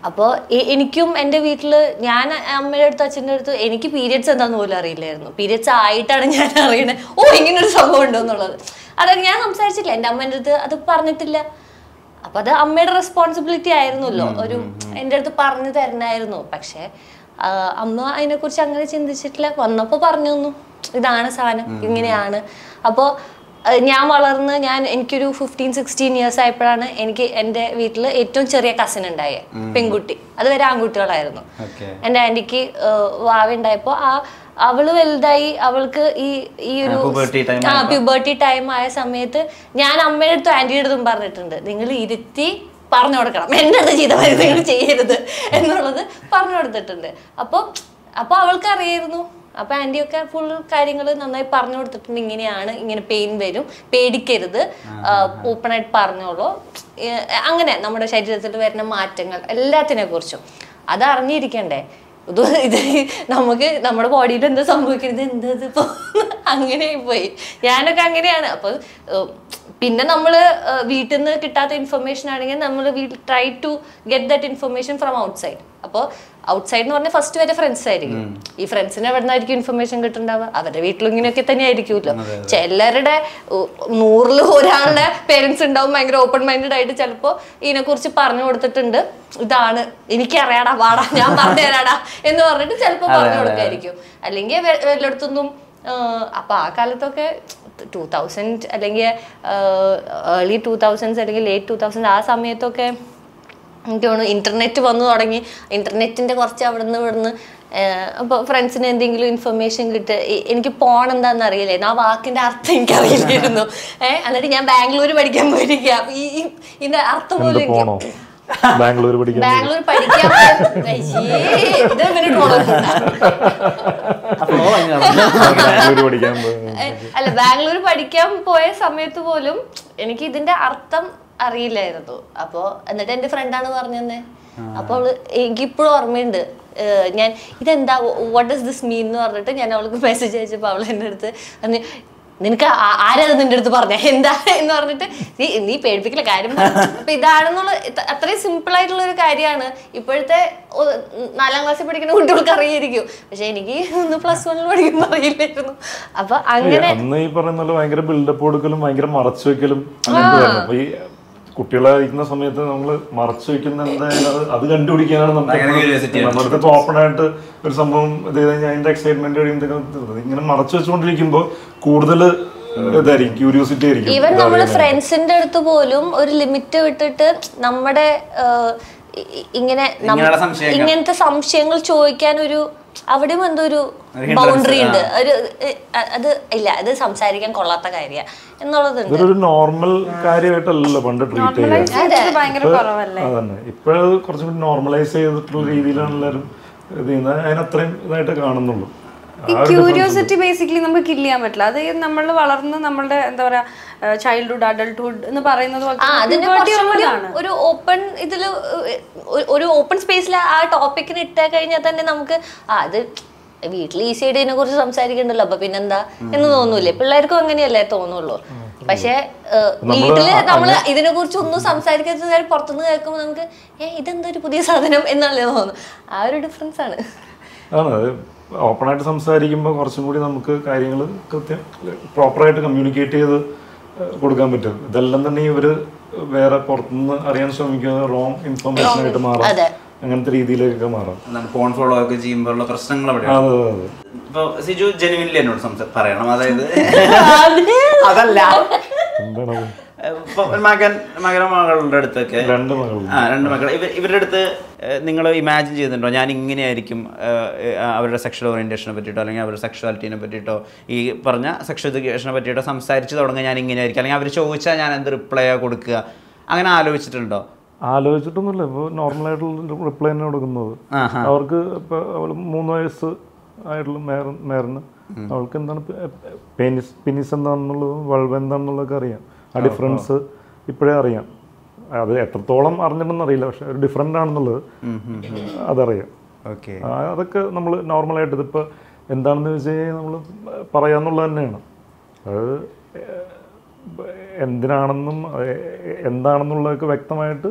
അപ്പോൾ എനിക്കും എൻ്റെ വീട്ടിൽ ഞാൻ അമ്മയുടെ അടുത്ത് അച്ഛൻ്റെ അടുത്ത് എനിക്ക് പീരിയഡ്സ് എന്താന്ന് പോലും അറിയില്ലായിരുന്നു പീരിയഡ്സ് ആയിട്ടാണ് ഞാൻ അറിയണത് ഓ ഇങ്ങനൊരു സംഭവം ഉണ്ടോ എന്നുള്ളത് അതൊക്കെ ഞാൻ സംസാരിച്ചില്ല എൻ്റെ അമ്മേൻ്റെ അടുത്ത് അത് പറഞ്ഞിട്ടില്ല അപ്പൊ അത് അമ്മയുടെ റെസ്പോൺസിബിലിറ്റി ആയിരുന്നല്ലോ ഒരു എൻ്റെ അടുത്ത് പറഞ്ഞു തരണമായിരുന്നു പക്ഷെ ആ, അമ്മ അതിനെക്കുറിച്ച് അങ്ങനെ ചിന്തിച്ചിട്ടില്ല വന്നപ്പോൾ പറഞ്ഞു തന്നു ഇതാണ് സാധനം ഇങ്ങനെയാണ് അപ്പോൾ ഞാൻ വളർന്ന് ഞാൻ എനിക്കൊരു ഫിഫ്റ്റീൻ സിക്സ്റ്റീൻ ഇയേഴ്സ് ആയപ്പോഴാണ് എനിക്ക് എൻ്റെ വീട്ടിൽ ഏറ്റവും ചെറിയ കസിൻ ഉണ്ടായേ പെൺകുട്ടി അതുവരെ ആൺകുട്ടികളായിരുന്നു ഓക്കെ എൻ്റെ ആൻറ്റിക്ക് വാവ ഉണ്ടായപ്പോൾ ആ അവള് വലുതായി അവൾക്ക് ഈ ഈ ഒരു ആ, puberty time ആ ആയപ്പോ. പ്യൂബർട്ടി ടൈം ആയ സമയത്ത് ഞാൻ അമ്മയുടെ അടുത്തും ആന്റിയുടെ അടുത്തും പറഞ്ഞിട്ടുണ്ട് നിങ്ങൾ ഇരുത്തി പറഞ്ഞു കൊടുക്കണം എന്നെ അത് ചെയ്ത മതി നിങ്ങൾ ചെയ്യരുത് എന്നുള്ളത് പറഞ്ഞു കൊടുത്തിട്ടുണ്ട് അപ്പോൾ അപ്പോൾ അവൾക്ക് അറിയായിരുന്നു അപ്പൊ ആന്റിയൊക്കെ ഫുൾ കാര്യങ്ങൾ നന്നായി പറഞ്ഞു കൊടുത്തിട്ടുണ്ട് ഇങ്ങനെയാണ് ഇങ്ങനെ പെയിൻ വരും പേടിക്കരുത് ഓപ്പൺ ആയിട്ട് പറഞ്ഞോളൂ ഏഹ് അങ്ങനെ നമ്മുടെ ശരീരത്തിൽ വരുന്ന മാറ്റങ്ങൾ എല്ലാത്തിനെ കുറിച്ചും അത് അറിഞ്ഞിരിക്കണ്ടേ ഇത് ഇത് നമുക്ക് നമ്മുടെ ബോഡിയിൽ എന്താ സംഭവിക്കുന്നത് എന്താ ഇതിപ്പോ അങ്ങനെ പോയി ഞാനൊക്കെ അങ്ങനെയാണ് അപ്പൊ ഏഹ്, പിന്നെ നമ്മൾ വീട്ടിൽ നിന്ന് കിട്ടാത്ത ഇൻഫർമേഷൻ ആണെങ്കിൽ നമ്മൾ try to get that information from outside അപ്പോൾ ഔട്ട്സൈഡ് എന്ന് പറഞ്ഞാൽ ഫസ്റ്റ് വരെ ഫ്രണ്ട്സ് ആയിരിക്കും ഈ ഫ്രണ്ട്സിന് എവിടെ നിന്നായിരിക്കും ഇൻഫർമേഷൻ കിട്ടുന്നുണ്ടാവുക അവരുടെ വീട്ടിലും ഇങ്ങനെയൊക്കെ തന്നെ ആയിരിക്കുമല്ലോ ചിലരുടെ ഉ- നൂറിൽ ഒരാളുടെ പേരൻസ് ഉണ്ടാവും ഭയങ്കര ഓപ്പൺ മൈൻഡഡ് ആയിട്ട് ചിലപ്പോൾ ഇതിനെക്കുറിച്ച് പറഞ്ഞു കൊടുത്തിട്ടുണ്ട് ഇതാണ് എനിക്കറിയാടാ വാടാ ഞാൻ പറഞ്ഞു തരാടാ എന്ന് പറഞ്ഞിട്ട് ചിലപ്പോൾ പറഞ്ഞു കൊടുക്കായിരിക്കും അല്ലെങ്കിൽ വെ- വല്ലയിടത്തുനിന്നും ആഹ് അപ്പൊ ആ കാലത്തൊക്കെ ടൂ തൗസൻഡ് അല്ലെങ്കിൽ ഏർലി ടൂ തൗസൻഡ്സ് അല്ലെങ്കിൽ ലേറ്റ് ടൂ തൗസൻഡ് ആ സമയത്തൊക്കെ എനിക്ക് തോന്നുന്നു ഇന്റർനെറ്റ് വന്നു തുടങ്ങി ഇന്റർനെറ്റിന്റെ കുറച്ച് അവിടെ നിന്ന് ഇവിടുന്ന് അപ്പോൾ ഫ്രണ്ട്സിന് എന്തെങ്കിലും ഇൻഫർമേഷൻ കിട്ടുക എനിക്ക് പോൺ എന്താണെന്ന് അറിയില്ലായിരുന്നു ആ വാക്കിന്റെ അർത്ഥം എനിക്ക് അറിയില്ലായിരുന്നു ഏഹ് എന്നിട്ട് ഞാൻ ബാംഗ്ലൂർ പഠിക്കാൻ പോയിരിക്കുക അപ്പൊ ഈ ഈ- ഇതിന്റെ അർത്ഥം പോലും എന്ത് എനിക്ക് പോണോ ബാംഗ്ലൂർ പഠിക്കാൻ പോയി. ബാംഗ്ലൂർ പഠിക്കാൻ പോയ- അയ്യേ, ഇത് ഇവന് troll ഒന്നുമില്ല. ബാംഗ്ലൂർ പഠിക്കാൻ പോയി. ഏ, അല്ല ബാംഗ്ലൂർ പഠിക്കാൻ പോയ സമയത്ത് പോലും എനിക്ക് ഇതിന്റെ അർത്ഥം അറിയില്ലായിരുന്നു അപ്പോ എന്നിട്ട് എന്റെ ഫ്രണ്ടാണ് പറഞ്ഞത് അപ്പൊ അവള് എനിക്ക് ഇപ്പോഴും ഓർമ്മയുണ്ട് ഏ, ഞാൻ ഇതെന്താ വാട്ട് ഡസ് ദിസ് മീൻ എന്ന് പറഞ്ഞിട്ട് ഞാൻ അവൾക്ക് മെസ്സേജ് അയച്ചപ്പോൾ അവൾ എൻ്റെ അടുത്ത് പറഞ്ഞു നിനക്ക് ആ- ആരാ ഇത് നിന്റെ അടുത്ത് പറഞ്ഞ എന്താ എന്ന് പറഞ്ഞിട്ട് നീ നീ പേടിപ്പിക്കില്ല കാര്യം പറ." അപ്പൊ ഇതാണെന്നുള്ള ഇത് അത്രയും സിമ്പിൾ ആയിട്ടുള്ള ഒരു കാര്യമാണ് ഇപ്പോഴത്തെ ഒ- നാലാം ക്ലാസ്സിൽ പഠിക്കുന്ന കുട്ടികൾക്ക് അറിയായിരിക്കും പക്ഷെ എനിക്ക് ഒന്ന് പ്ലസ് വണ്ണിൽ പഠിക്കുമ്പോൾ അറിയില്ലായിരുന്നു അപ്പൊ അങ്ങനെ അന്ന് ഈ പറയുന്ന പോലെ ഭയങ്കര ബിൽഡപ്പ് കൊടുക്കലും ഭയങ്കര മറച്ചു വെക്കലും അങ്ങനത്തെ ആയിരുന്നു. അപ്പൊ ഈ കുട്ടികളായിരിക്കുന്ന സമയത്ത് നമ്മൾ മറച്ചു വെക്കുന്ന എന്തായാലും അത് അത് കണ്ടുപിടിക്കാനാണ് ഭയങ്കര curiosity നമുക്ക് നമ്മുടെ അടുത്ത് ഓപ്പൺ ആയിട്ട് ഒരു സംഭവം ഇത് ചെയ്ത് കഴിഞ്ഞാൽ അതിന്റെ എക്സൈറ്റ്മെന്റ് കഴിയുമ്പോൾ ഇങ്ങനെ മറച്ചു വെച്ചുകൊണ്ടിരിക്കുമ്പോൾ കൂടുതൽ ഇതായിരിക്കും ക്യൂരിയോസിറ്റി ആയിരിക്കും ഈവൻ ഇത് നമ്മൾ അറിയാനായിട്ട്. ഫ്രണ്ട്സിന്റെ അടുത്ത് പോലും ഒരു ലിമിറ്റ് വിട്ടിട്ട് നമ്മുടെ ഏഹ്, ഇ- ഇ- ഇങ്ങനെ നം- ഇങ്ങനെയുള്ള സംശയങ്ങൾ. ഇങ്ങനത്തെ സംശയങ്ങൾ ചോദിക്കാൻ ഒരു അവിടെയും എന്തോ ഒരു ഒരു hindrance, ബൗണ്ടറി ഉണ്ട് ആ. ഒരു ഏഹ്, അ- അത് ഇല്ല അത് സംസാരിക്കാൻ കൊള്ളാത്ത കാര്യ എന്നുള്ളതുണ്ട് ഇതൊരു നോർമൽ കാര്യമായിട്ടല്ലല്ലോ പണ്ട് ട്രീറ്റ് ചെയ്യുക നോർമലൈസ് ചെയ്തിട്ട് ഭയങ്കര കുറവല്ലേ അതന്നെ ഇപ്പോഴത് കുറച്ചും കൂടി നോർമലൈസ് ചെയ്തിട്ടുള്ള രീതിയിലാണ് എല്ലാവരും ഇത് ചെയ്യുന്നത് അതിനത്രയും ഇതായിട്ട് കാണുന്നുള്ളൂ ഈ ആ ഒരു ക്യൂരിയോസിറ്റി ബേസിക്കലി നമുക്ക് കില്ല് ചെയ്യാൻ പറ്റില്ല അത് നമ്മൾ വളർന്ന് നമ്മളുടെ എന്താ പറയാ ചൈൽഡ്ഹുഡ് അഡൾട്ട്ഹുഡ് എന്ന് പറയുന്നത് പോലെ ആ അതിന് puberty കുറച്ചും കൂടി ഉള്ളതാണ്. ഒരു ഓപ്പൺ ഇതില് ഒ- ഒരു ഓപ്പൺ സ്പേസിൽ ആ ടോപ്പിക്കിന് ഇട്ടാ കഴിഞ്ഞാൽ തന്നെ നമുക്ക് ആ അത് വീട്ടിൽ ഈസി ആയിട്ട് ഇതിനെ കുറിച്ച് സംസാരിക്കണ്ടല്ലോ അപ്പൊ പിന്നെന്താ എന്ന് തോന്നൂലേ പിള്ളേർക്കും അങ്ങനെയല്ലേ തോന്നുള്ളൂ പക്ഷെ വീട്ടില് നമ്മള് ഇതിനെ കുറിച്ച് ഒന്നും സംസാരിക്കാത്ത കാര്യം പുറത്തുനിന്ന് കേൾക്കുമ്പോൾ നമുക്ക് ഏ ഇതെന്താ ഒരു പുതിയ സാധനം എന്നല്ലേ തോന്നുന്നു ആ ഒരു ഡിഫറൻസ് ആണ് ആണ് അത് ഓപ്പണായിട്ട് സംസാരിക്കുമ്പോൾ കുറച്ചും കൂടി നമുക്ക് കാര്യങ്ങൾ കൃത്യം പ്രോപ്പറായിട്ട് കമ്മ്യൂണിക്കേറ്റ് ചെയ്ത് ഏഹ്, കൊടുക്കാൻ പറ്റും ഇതെല്ലാം തന്നെ ഇവര് വേറെ പുറത്തുനിന്ന് അറിയാൻ ശ്രമിക്കുന്നത് റോങ് ഇൻഫർമേഷൻ ആയിട്ട് മാറാം അതെ. അങ്ങനത്തെ രീതിയിലേക്കൊക്കെ മാറാം എന്താണ് ഫോൺ ഫോളോ ഒക്കെ ചെയ്യുമ്പോഴുള്ള പ്രശ്നങ്ങൾ അവിടെ അതെ അതെ അതെ ഇപ്പൊ സിജു ജെനുവിൻലി എന്നോട് സംസാ പറയണം അതായത് അതല്ല എന്താണ് ഇപ്പൊ ഒരു മകൻ മകനോ മകളുടെ അടുത്തൊക്കെ രണ്ട് മകൾ ആ രണ്ട് മക്കൾ ഇവർ ഇവരുടെ അടുത്ത് നിങ്ങൾ ഇമാജിൻ ചെയ്യുന്നുണ്ടോ ഞാൻ ഇങ്ങനെയായിരിക്കും ഏഹ്, ഏഹ്, അവരുടെ സെക്ഷൽ ഓറിയന്റേഷനെ പറ്റിയിട്ടോ അല്ലെങ്കിൽ അവരുടെ സെക്ഷുവാലിറ്റീനെ പറ്റിയിട്ടോ ഈ പറഞ്ഞ സെക്ഷൽ എഡ്യൂക്കേഷനെ പറ്റിയിട്ടോ സംസാരിച്ച് തുടങ്ങുക ഞാൻ ഇങ്ങനെയായിരിക്കും അല്ലെങ്കിൽ അവർ ചോദിച്ചാൽ ഞാൻ എന്ത് റിപ്ലൈ കൊടുക്കുക അങ്ങനെ ആലോചിച്ചിട്ടുണ്ടോ ആലോചിച്ചിട്ടൊന്നുമില്ല ഇപ്പോൾ നോർമലായിട്ടുള്ള റിപ്ലൈ തന്നെ കൊടുക്കുന്നത് ആഹാ. അവർക്ക് ഇപ്പോൾ അവൾ മൂന്ന് വയസ്സ് ആയിട്ടുള്ള മേർ മേറിന് അവൾക്ക് എന്താണ് പെനിസ് പെനിസ് എന്താണെന്നുള്ളതും വൾവ് എന്താണെന്നുള്ളതൊക്കെ അറിയാം ആ ഡിഫറൻസ് ഇപ്പോഴേ അറിയാം അത് എത്രത്തോളം അറിഞ്ഞിട്ടുണ്ടെന്ന് അറിയില്ല പക്ഷെ ഒരു ഡിഫറെൻ്റ് ആണെന്നുള്ളത് അതറിയാം ഓക്കെ ആ, അതൊക്കെ നമ്മൾ നോർമലായിട്ട് ഇതിപ്പോൾ എന്താണെന്ന് വെച്ച് കഴിഞ്ഞാൽ നമ്മൾ പറയാന്നുള്ളത് തന്നെയാണ് അത് ഏഹ്, എന്തിനാണെന്നും അത് എന്താണെന്നുള്ളതൊക്കെ വ്യക്തമായിട്ട്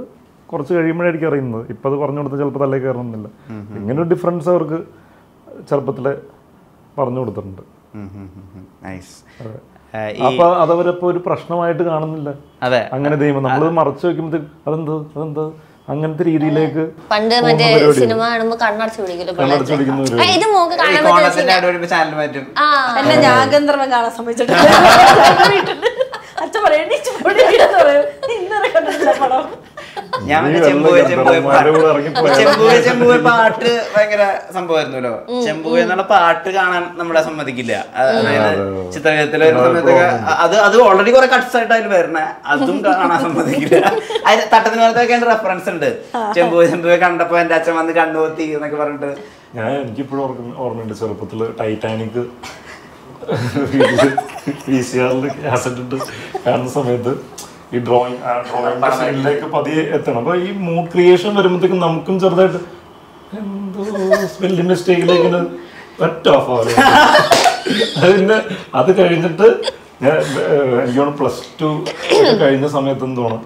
കുറച്ച് കഴിയുമ്പോഴായിരിക്കും അറിയുന്നത് ഇപ്പം അത് പറഞ്ഞു കൊടുത്താൽ ചിലപ്പോൾ തലേ കയറണമെന്നില്ല ഇങ്ങനെ ഒരു ഡിഫറൻസ് അവർക്ക് ചെറുപ്പത്തിലെ പറഞ്ഞു കൊടുത്തിട്ടുണ്ട് നൈസ് അപ്പൊ അതവരപ്പോ ഒരു പ്രശ്നമായിട്ട് കാണുന്നില്ല അതെ അങ്ങനെ ചെയ്യുമ്പോൾ നമ്മൾ മറച്ചു വെക്കുമ്പോഴത്തേക്ക് അതെന്തോ അതെന്തോ അങ്ങനത്തെ രീതിയിലേക്ക് പണ്ട് മറ്റേ സിനിമ കാണുമ്പോ കണ്ണടച്ച് പിടിക്കല്ലോ കണ്ണടച്ച് പിടിക്കുന്ന ഒരു ആ, ഇത് മോക്ക് ഈ കാണാൻ പറ്റുന്ന കോണത്തിന്റെ അവിടെ ചാനൽ മാറ്റും ആ എന്നെ ഞാൻ ഗന്ധർവൻ കാണാൻ സമ്മതിച്ചിട്ടില്ല വീട്ടില് അച്ഛൻ പറയും "എണീച്ച് പോടി വീടെന്ന് പറയും. "നീ ഇന്നലെ കണ്ടിട്ടില്ല പടം ഞാൻ നീ മറ്റേ ചെമ്പുവെ വെള്ളം ചെമ്പുവെ ഗന്ധർവന്മാരുടെ കൂടെ ഇറങ്ങിപ്പോയ ചെമ്പുവെ ചെമ്പുവെ പാട്ട് ഭയങ്കര സംഭവമായിരുന്നല്ലോ ചെമ്പുവെ എന്നുള്ള പാട്ട് കാണാൻ നമ്മളെ സമ്മതിക്കില്ല അതായത് ചിത്രകത്തിലെ ഒരു സമയത്തൊക്കെ അത് അത് ഓൾറെഡി കുറെ കട്ട്സ് ആയിട്ട് അതിൽ വരണേ അതും കാണാൻ സമ്മതിക്കില്ല അതിന് തട്ടത്തിന് പോലത്തെ റെഫറൻസ് ഉണ്ട് ചെമ്പുവെ ചെമ്പുവെ കണ്ടപ്പോ എന്റെ അച്ഛൻ വന്ന് കണ്ണുപൊത്തി എന്നൊക്കെ പറഞ്ഞിട്ട് ഞാൻ എനിക്കിപ്പോഴും ഓർക്കുന്ന ഓർമ്മയുണ്ട് ചെറുപ്പത്തില് ടൈറ്റാനിക് വീട്ടില് വി സി ആറിൽ കാസറ്റ് ഇട്ട് കാണുന്ന സമയത്ത് ഈ ഡ്രോയിങ് ആ ഡ്രോയിങ് സൈഡിലേക്ക് പതിയെ എത്തണം അപ്പൊ ഈ മൂഡ് ക്രിയേഷൻ വരുമ്പോഴത്തേക്കും നമുക്കും ചെറുതായിട്ട് എന്തോ സ്പെല്ലിംഗ് മിസ്റ്റേക്കിലേക്ക് ഒറ്റ ഓഫ് ആവില്ല അതിന്റെ അത് കഴിഞ്ഞിട്ട് ഞാൻ ഏഹ്, എനിക്ക് പ്ലസ് ടു കഴിഞ്ഞ സമയത്ത് എന്തോണം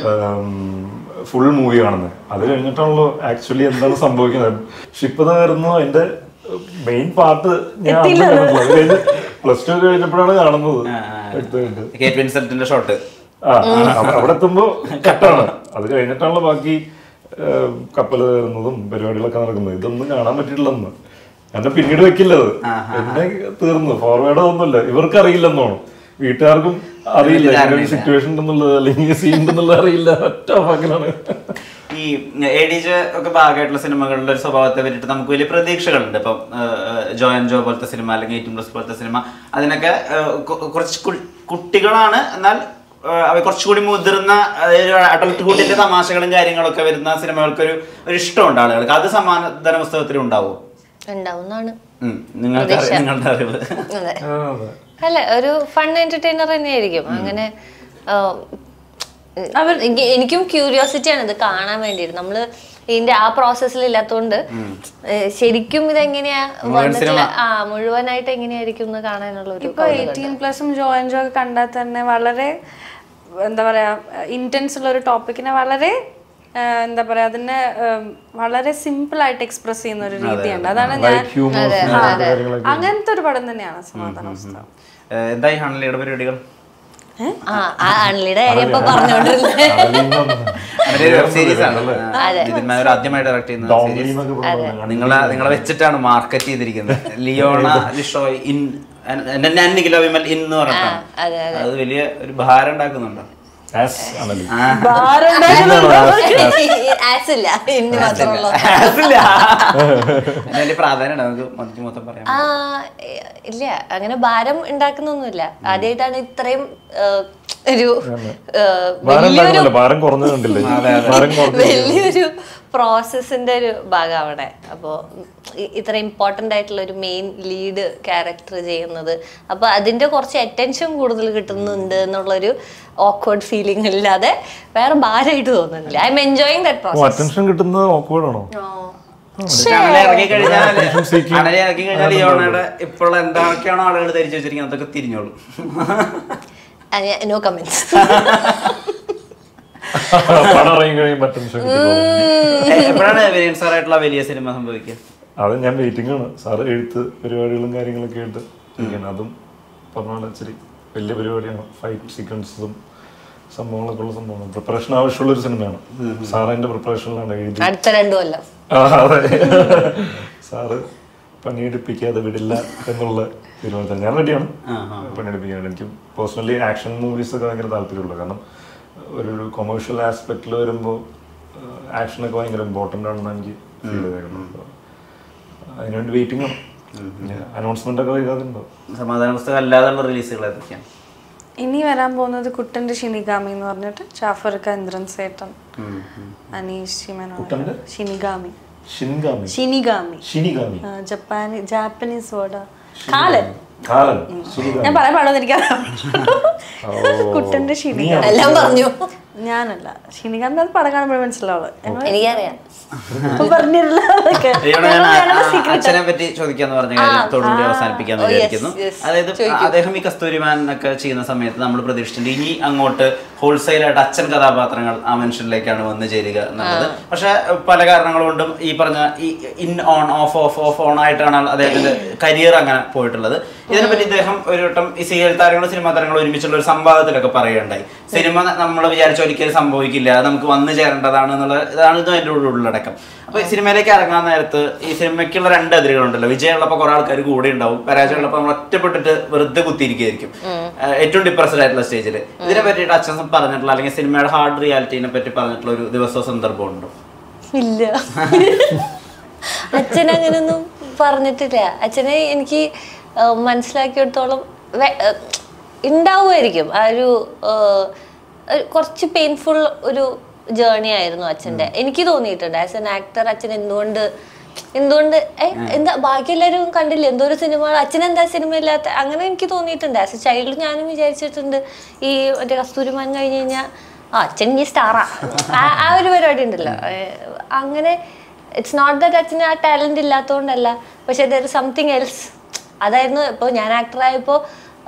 ഫുൾ മൂവി കാണുന്നത് അത് കഴിഞ്ഞിട്ടാണല്ലോ ആക്ച്വലി എന്താണ് സംഭവിക്കുന്നത് ക്ഷിപ്പതായിരുന്നു അതിന്റെ മെയിൻ പാർട്ട് ഞാൻ പ്ലസ് ടു കഴിഞ്ഞപ്പോഴാണ് കാണുന്നത് വ്യക്തമായിട്ട് കേറ്റ് വിൻസെന്റിന്റെ ഷോട്ട് ആ അവ- അവിടെ എത്തുമ്പോ കട്ടാണ് അത് കഴിഞ്ഞിട്ടാണല്ലോ ബാക്കി ഏഹ്, കപ്പല് കയറുന്നതും പരിപാടികളൊക്കെ നടക്കുന്നത് ഇതൊന്നും കാണാൻ പറ്റിയിട്ടില്ലെന്ന് എന്നെ പിന്നീട് വെക്കില്ലത് പിന്നെ തീർന്നു ഫോർവേഡ് ഒന്നുമില്ല ഇവർക്ക് അറിയില്ലെന്നോണം വീട്ടുകാർക്കും അറിയില്ല ഇങ്ങനെ ഒരു സിറ്റുവേഷൻ ഉണ്ടെന്നുള്ളത് അല്ലെങ്കിൽ സീൻ ഉണ്ടെന്നുള്ളത് അറിയില്ല ഒറ്റ ഫാക്കിലാണ് ഈ എ ഡി ജെ ഒക്കെ ഭാഗമായിട്ടുള്ള സിനിമകളുടെ ഒരു സ്വഭാവത്തെ പറ്റിയിട്ട് നമുക്ക് വലിയ പ്രതീക്ഷകളുണ്ട് ഇപ്പം ജോ ആൻഡ് ജോ പോലത്തെ സിനിമ അല്ലെങ്കിൽ എയ്റ്റീൻ പ്ലസ് പോലത്തെ സിനിമ അതിനൊക്കെ ഏഹ്, കു- കുറച്ച് കു- കുട്ടികളാണ് എന്നാൽ ഏഹ്, അവ കുറച്ചുകൂടി മുതിർന്ന അഡൽട്ട്ഹുഡിന്റെ തമാശകളും കാര്യങ്ങളൊക്കെ വരുന്ന സിനിമകൾക്ക് ഒരു ഒരു ഇഷ്ടമുണ്ട് ആളുകൾക്ക് അത് സമാധാന പുസ്തകത്തിൽ ഉണ്ടാവും ഉണ്ടാവുന്നതാണ് നിങ്ങൾക്ക് അറി- നിങ്ങളുടെ അറിവ് അതെ അല്ല ഒരു ഫൺ എന്റർടൈനർ തന്നെയായിരിക്കും അങ്ങനെ ആ, അവർ എനിക്ക് എനിക്കും ക്യൂരിയോസിറ്റി ആണ് ഇത് കാണാൻ വേണ്ടിയിട്ട് നമ്മള് ഇതിന്റെ ആ പ്രോസസ്സിൽ ഇല്ലാത്തോണ്ട് ഏ, ശരിക്കും ഇതെങ്ങനെയാ വന്നിട്ടുള്ള ആ മുഴുവനായിട്ട് എങ്ങനെയായിരിക്കും എന്ന് കാണാനുള്ള ഒരു ഇപ്പൊ എയ്റ്റീൻ പ്ലസും ജോ ആൻഡ് ജോ ഒക്കെ കണ്ടാൽ തന്നെ വളരെ എന്താ പറയാ ഇന്റൻസ് ഉള്ള ഒരു ടോപ്പിക്കിനെ വളരെ ആ, എന്താ പറയാ അതിനെ ഉം, വളരെ സിമ്പിൾ ആയിട്ട് എക്സ്പ്രസ് ചെയ്യുന്ന ഒരു രീതിയുണ്ട് അതാണ് ഞാൻ ഹ്യൂമർ കാര്യങ്ങളൊക്കെ അങ്ങനത്തെ ഒരു പടം തന്നെയാണ് സമാധാന പുസ്തകം ഏഹ്, എന്തായി ഹണലിയുടെ പരിപാടികൾ ആ ആ അൺലിയുടെ കാര്യം ഇപ്പൊ പറഞ്ഞോണ്ടിരുന്നത് അവരുടെ വെബ് സീരീസ് ആണ് ഇതിന്മാർ ആദ്യമായി ഡയറക്ട് ചെയ്യുന്ന ഡോംലി സീരീസ് എന്നൊക്കെ പറഞ്ഞു നിങ്ങളെ നിങ്ങളെ വെച്ചിട്ടാണ് മാർക്കറ്റ് ചെയ്തിരിക്കുന്നത് ലിയോണ ലിഷോയ് ഇൻ എന്റെ ഞാൻ നിഖില വിമൽ ഇൻ എന്ന് പറഞ്ഞിട്ടാണ് അതെ, അത് വലിയ ഒരു ഭാരം ഉണ്ടാക്കുന്നുണ്ടോ ആസ് ആണല്ലേ ആസ് ഇല്ല ഇന്ന് മാത്രമുള്ള അതില്ല. അതിന് വലിയ പ്രാധാന്യമാണ് നമുക്ക് മൊത്തം മൊത്തം പറയാം ആ ഏ, ഇല്ല അങ്ങനെ ഭാരം ഉണ്ടാക്കുന്നൊന്നുമില്ല ആദ്യമായിട്ടാണ് ഇത്രയും ഏ, ഒരു ഏ, ഭാരം വലിയൊരു ഉണ്ടാക്കുന്നില്ല ഭാരം കുറഞ്ഞു കണ്ടില്ലേ ഭാരം കുറഞ്ഞു വലിയൊരു പ്രോസസ്സിന്റെ ഒരു ഭാഗം അവിടെ അപ്പോൾ ഇത്ര ഇമ്പോർട്ടൻ്റ് ആയിട്ടുള്ള ഒരു മെയിൻ ലീഡ് ക്യാരക്ടർ ചെയ്യുന്നത് അപ്പോൾ അതിന്റെ കുറച്ച് അറ്റൻഷൻ കൂടുതൽ കിട്ടുന്നുണ്ട് എന്നുള്ളൊരു ഓക്വേർഡ് ഫീലിംഗ് ഇല്ലാതെ വേറെ ഭാരമായിട്ട് തോന്നുന്നില്ല I'm enjoying that process attention കിട്ടുന്നത് awkward ആണോ അണലി ഇറക്കി കഴിഞ്ഞാൽ അണലി ഇറക്കി കഴിഞ്ഞാൽ ലിയോണയുടെ ഇപ്പോൾ എന്തൊക്കെയാണോ ആളുകൾ ധരിച്ചു വെച്ചിരിക്കുന്നത് അതൊക്കെ തിരിഞ്ഞോളും നോ കമന്റ്സ് പണം ഇറങ്ങി കഴിയുമ്പോൾ അറ്റൻഷൻ എപ്പോഴാണ് വിനയൻ സാറായിട്ടുള്ള വലിയ സിനിമ സംഭവിക്കുക അത് ഞാൻ വെയിറ്റിംഗ് ആണ് സാറ് എഴുത്ത് പരിപാടികളും കാര്യങ്ങളൊക്കെ ആയിട്ട് ഇരിക്കണം അതും പറഞ്ഞ പോലെ ഇച്ചിരി വലിയ പരിപാടിയാണ് ഫൈറ്റ് സീക്വൻസും സംഭവങ്ങളൊക്കെ ഉള്ള സംഭവമാണ് പ്രിപ്പറേഷൻ ആവശ്യമുള്ള ഒരു സിനിമയാണ് സാറ് അതിന്റെ പ്രിപ്പറേഷനിലാണ് എഴുതി അടുത്ത രണ്ടു കൊല്ലം ആ, അതെ സാറ് പണിയെടുപ്പിക്കാതെ വിടില്ല എന്നുള്ള തീരുമാനത്തിൽ ഞാൻ റെഡിയാണ് പണിയെടുപ്പിക്കാൻ എനിക്ക് പേഴ്സണലി ആക്ഷൻ മൂവീസ് ഒക്കെ ഭയങ്കര താല്പര്യമുള്ള കാരണം ഒരു കൊമേഴ്ഷ്യൽ ആസ്പെക്റ്റിൽ വരുമ്പോൾ ആക്ഷനൊക്കെ ഭയങ്കര ഇമ്പോർട്ടൻ്റ് ആണെന്ന് എനിക്ക് ഫീൽ ചെയ്തേക്കുന്നത് അപ്പൊ അതിനുവേണ്ടി വെയിറ്റിംഗ് ആണ് അനൗൺസ്മെന്റ് ഒക്കെ വൈകാതുണ്ടോ സമാധാന പുസ്തകം അല്ലാതെയുള്ള റിലീസുകൾ ഏതൊക്കെയാണ് ഇനി വരാൻ പോകുന്നത് കുട്ടന്റെ ഷിനിഗാമി എന്ന് പറഞ്ഞിട്ട് ജാഫർക്ക ഇന്ദ്രൻ സേട്ടൻ അനീഷ് കുട്ടന്റെ? ശിമനോ ഷിനിഗാമി ഷിൻഗാമി ഷിനിഗാമി ഷിനിഗാമി ആ, ജപ്പാനി ജാപ്പനീസ് വേർഡ് കാലൻ കാലൻ ഷിനിഗാമി ഞാൻ പറയാൻ പാടുന്ന എനിക്കറിയാം ഓ. കുട്ടന്റെ ഷിനിഗാമി എല്ലാം പറഞ്ഞു ഞാനല്ല ഷിനിഗാമി അത് പടം കാണുമ്പോൾ മനസ്സിലാവുള്ളൂ ഞങ്ങൾ എനിക്കറിയാം ഇപ്പൊ പറഞ്ഞിരുന്നില്ല അതൊക്കെ ലിയോണ, ഞാൻ ഞങ്ങൾ ആ- ഞങ്ങളുടെ ആ അച്ഛനെ പറ്റി ചോദിക്കാന്ന് പറഞ്ഞ കാര്യം തൊടുകൂടി അവസാനിപ്പിക്കാന്ന് Oh, yes, വിചാരിക്കുന്നു yes. അതായത് അദ്ദേഹം ഈ കസ്തൂരിമാൻ ഒക്കെ ചെയ്യുന്ന സമയത്ത് നമ്മൾ പ്രതീക്ഷിച്ചിട്ടുണ്ട് ഇനി അങ്ങോട്ട് ഹോൾസെയിൽ ആയിട്ട് അച്ഛൻ കഥാപാത്രങ്ങൾ ആ മനുഷ്യനിലേക്കാണ് വന്നു ചേരുക എന്നുള്ളത് പക്ഷെ പല കാരണങ്ങൾ കൊണ്ടും ഈ പറഞ്ഞ ഈ in on off off off on ആയിട്ടാണ് അദ്ദേഹത്തിന്റെ കരിയർ അങ്ങനെ പോയിട്ടുള്ളത് ഇതിനെപ്പറ്റി ഇദ്ദേഹം ഒരു വട്ടം ഈ സീരിയൽ താരങ്ങളും സിനിമാ താരങ്ങളും ഒരുമിച്ചുള്ള ഒരു സംവാദത്തിലൊക്കെ പറയുകയുണ്ടായി സിനിമ നമ്മൾ വിചാരിച്ച ഒരിക്കലും സംഭവിക്കില്ല അത് നമുക്ക് വന്നു ചേരേണ്ടതാണ് എന്നുള്ള ഇതാണ് ഇതും അതിൻ്റെ ഉള്ളിൽ ഉള്ളടക്കം അപ്പൊ ഈ സിനിമയിലേക്ക് ഇറങ്ങാൻ നേരത്ത് ഈ സിനിമയ്ക്കുള്ള രണ്ട് എതിരുകളുണ്ടല്ലോ വിജയം ഉള്ളപ്പോൾ കുറെ ആൾക്കാർ കൂടെ ഉണ്ടാവും പരാജയം ഉള്ളപ്പോൾ നമ്മൾ ഒറ്റപ്പെട്ടിട്ട് വെറുതെ കുത്തിയിരിക്കുകയായിരിക്കും ഏഹ് ഏറ്റവും ഡിപ്രസ്ഡ് ആയിട്ടുള്ള സ്റ്റേജിൽ ഇതിനെ പറ്റിയിട്ട് അച്ഛൻ പറഞ്ഞിട്ടുള്ള അല്ലെങ്കിൽ സിനിമയുടെ ഹാർഡ് റിയാലിറ്റീനെ പറ്റി പറഞ്ഞിട്ടുള്ള ഒരു ദിവസവും സന്ദർഭം ഉണ്ടോ ഇല്ല അച്ഛൻ അങ്ങനൊന്നും പറഞ്ഞിട്ടില്ല അച്ഛനെ എനിക്ക് ആ, മനസ്സിലാക്കിയിടത്തോളം വെ- ആ, ഉണ്ടാവുമായിരിക്കും ആ ഒരു ആ, ഒരു കുറച്ച് പെയിൻഫുൾ ഒരു ജേർണി ആയിരുന്നു അച്ഛൻ്റെ എനിക്ക് തോന്നിയിട്ടുണ്ട് ആസ് എൻ ആക്ടർ അച്ഛൻ എന്തുകൊണ്ട് എന്തുകൊണ്ട് ഏ, എന്താ ബാക്കി എല്ലാവരും കണ്ടില്ല എന്തോ ഒരു സിനിമ അച്ഛൻ എന്താ സിനിമ ഇല്ലാത്ത അങ്ങനെ എനിക്ക് തോന്നിയിട്ടുണ്ട് ആസ് എ ചൈൽഡ് ഞാനും വിചാരിച്ചിട്ടുണ്ട് ഈ മറ്റേ കസ്തൂരിമാൻ കഴിഞ്ഞ് കഴിഞ്ഞാൽ ആ അച്ഛൻ ഈ സ്റ്റാറാ ആ ഒരു പരിപാടി ഉണ്ടല്ലോ ഏ, അങ്ങനെ ഇറ്റ്സ് നോട്ട് ദറ്റ് അച്ഛന് ആ ടാലന്റ് ഇല്ലാത്തതുകൊണ്ടല്ല പക്ഷെ ദർ സംതിങ് എൽസ് അതായിരുന്നു ഇപ്പോൾ ഞാൻ ആക്ടറായപ്പോൾ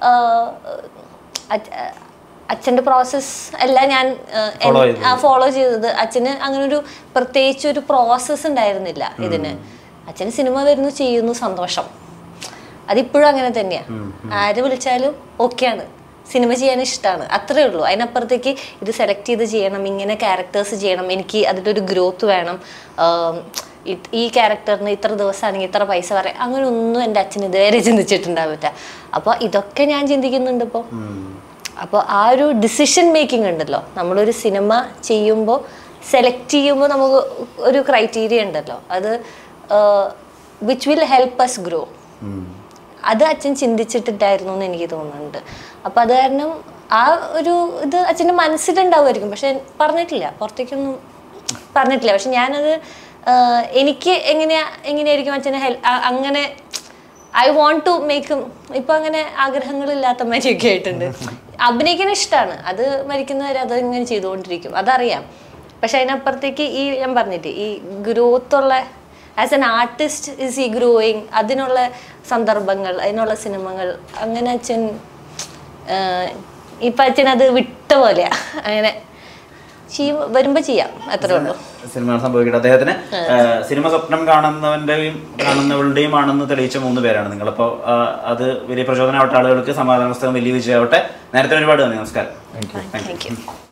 അച്ഛൻ്റെ പ്രോസസ്സ് എല്ലാം ഞാൻ Follow ചെയ്തത്. ഫോളോ ചെയ്തത് അച്ഛന് അങ്ങനെ ഒരു പ്രത്യേകിച്ച് ഒരു പ്രോസസ്സ് ഉണ്ടായിരുന്നില്ല ഇതിന് അച്ഛന് സിനിമ വരുന്നു ചെയ്യുന്നു സന്തോഷം അതിപ്പോഴും അങ്ങനെ തന്നെയാ ആര് വിളിച്ചാലും ഓക്കെയാണ് സിനിമ ചെയ്യാൻ ഇഷ്ടമാണ് അത്രേ ഉള്ളൂ അതിനപ്പുറത്തേക്ക് ഇത് സെലക്ട് ചെയ്ത് ചെയ്യണം ഇങ്ങനെ ക്യാരക്ടേഴ്സ് ചെയ്യണം എനിക്ക് അതിൻ്റെ ഒരു ഗ്രോത്ത് വേണം ആം, ഇത് ഈ ക്യാരക്ടറിന് ഇത്ര ദിവസമാണെങ്കിൽ ഇത്ര പൈസ പറയാം അങ്ങനെ ഒന്നും എൻ്റെ അച്ഛൻ ഇതുവരെ ചിന്തിച്ചിട്ടുണ്ടാവില്ല അപ്പോൾ ഇതൊക്കെ ഞാൻ ചിന്തിക്കുന്നുണ്ട് ഇപ്പോൾ അപ്പോൾ ആ ഒരു ഡിസിഷൻ മേക്കിംഗ് ഉണ്ടല്ലോ നമ്മളൊരു സിനിമ ചെയ്യുമ്പോൾ സെലക്ട് ചെയ്യുമ്പോൾ നമുക്ക് ഒരു ക്രൈറ്റീരിയ ഉണ്ടല്ലോ അത് which will help us grow അത് അച്ഛൻ ചിന്തിച്ചിട്ടില്ലായിരുന്നു എന്ന് എനിക്ക് തോന്നുന്നുണ്ട് അപ്പം അത് കാരണം ആ ഒരു ഇത് അച്ഛൻ്റെ മനസ്സിലുണ്ടാവുമായിരിക്കും പക്ഷെ പറഞ്ഞിട്ടില്ല പുറത്തേക്കൊന്നും പറഞ്ഞിട്ടില്ല പക്ഷെ ഞാനത് ആ, എനിക്ക് എങ്ങനെയാ എങ്ങനെയായിരിക്കും അച്ഛനെ ഹെൽ അങ്ങനെ ഐ വോണ്ട് ടു മേക്ക് ഇപ്പൊ അങ്ങനെ ആഗ്രഹങ്ങളില്ലാത്ത മരിയൊക്കെ ആയിട്ടുണ്ട് അഭിനയിക്കാൻ ഇഷ്ടമാണ് അത് മരിക്കുന്നവരെ അത് ഇങ്ങനെ ചെയ്തുകൊണ്ടിരിക്കും അതറിയാം പക്ഷെ അതിനപ്പുറത്തേക്ക് ഈ ഞാൻ പറഞ്ഞിട്ട് ഈ ഗ്രോത്ത് ഉള്ള ആസ് എൻ ആർട്ടിസ്റ്റ് ഇസ് ഈ ഗ്രോയിങ് അതിനുള്ള സന്ദർഭങ്ങൾ അതിനുള്ള സിനിമകൾ അങ്ങനെ അച്ഛൻ ആഹ് ഇപ്പൊ അച്ഛൻ അത് വിട്ട പോലെയാ അങ്ങനെ ചെയ്യും വരുമ്പോ ചെയ്യാം അത്രേ ഉള്ളൂ സിനിമ സംഭവിക്കട്ടെ അദ്ദേഹത്തിന് ഏഹ്, സിനിമ സ്വപ്നം കാണുന്നവന്റെയും കാണുന്നവളുടെയും ആണെന്ന് തെളിയിച്ച മൂന്ന് പേരാണ് നിങ്ങളപ്പോൾ അത് വലിയ പ്രചോദനമാവട്ടെ ആളുകൾക്ക് സമാധാന പുസ്തകം വലിയ വിജയമാവട്ടെ നേരത്തെ ഒരുപാട് നന്ദി നമസ്കാരം താങ്ക് യു താങ്ക് യു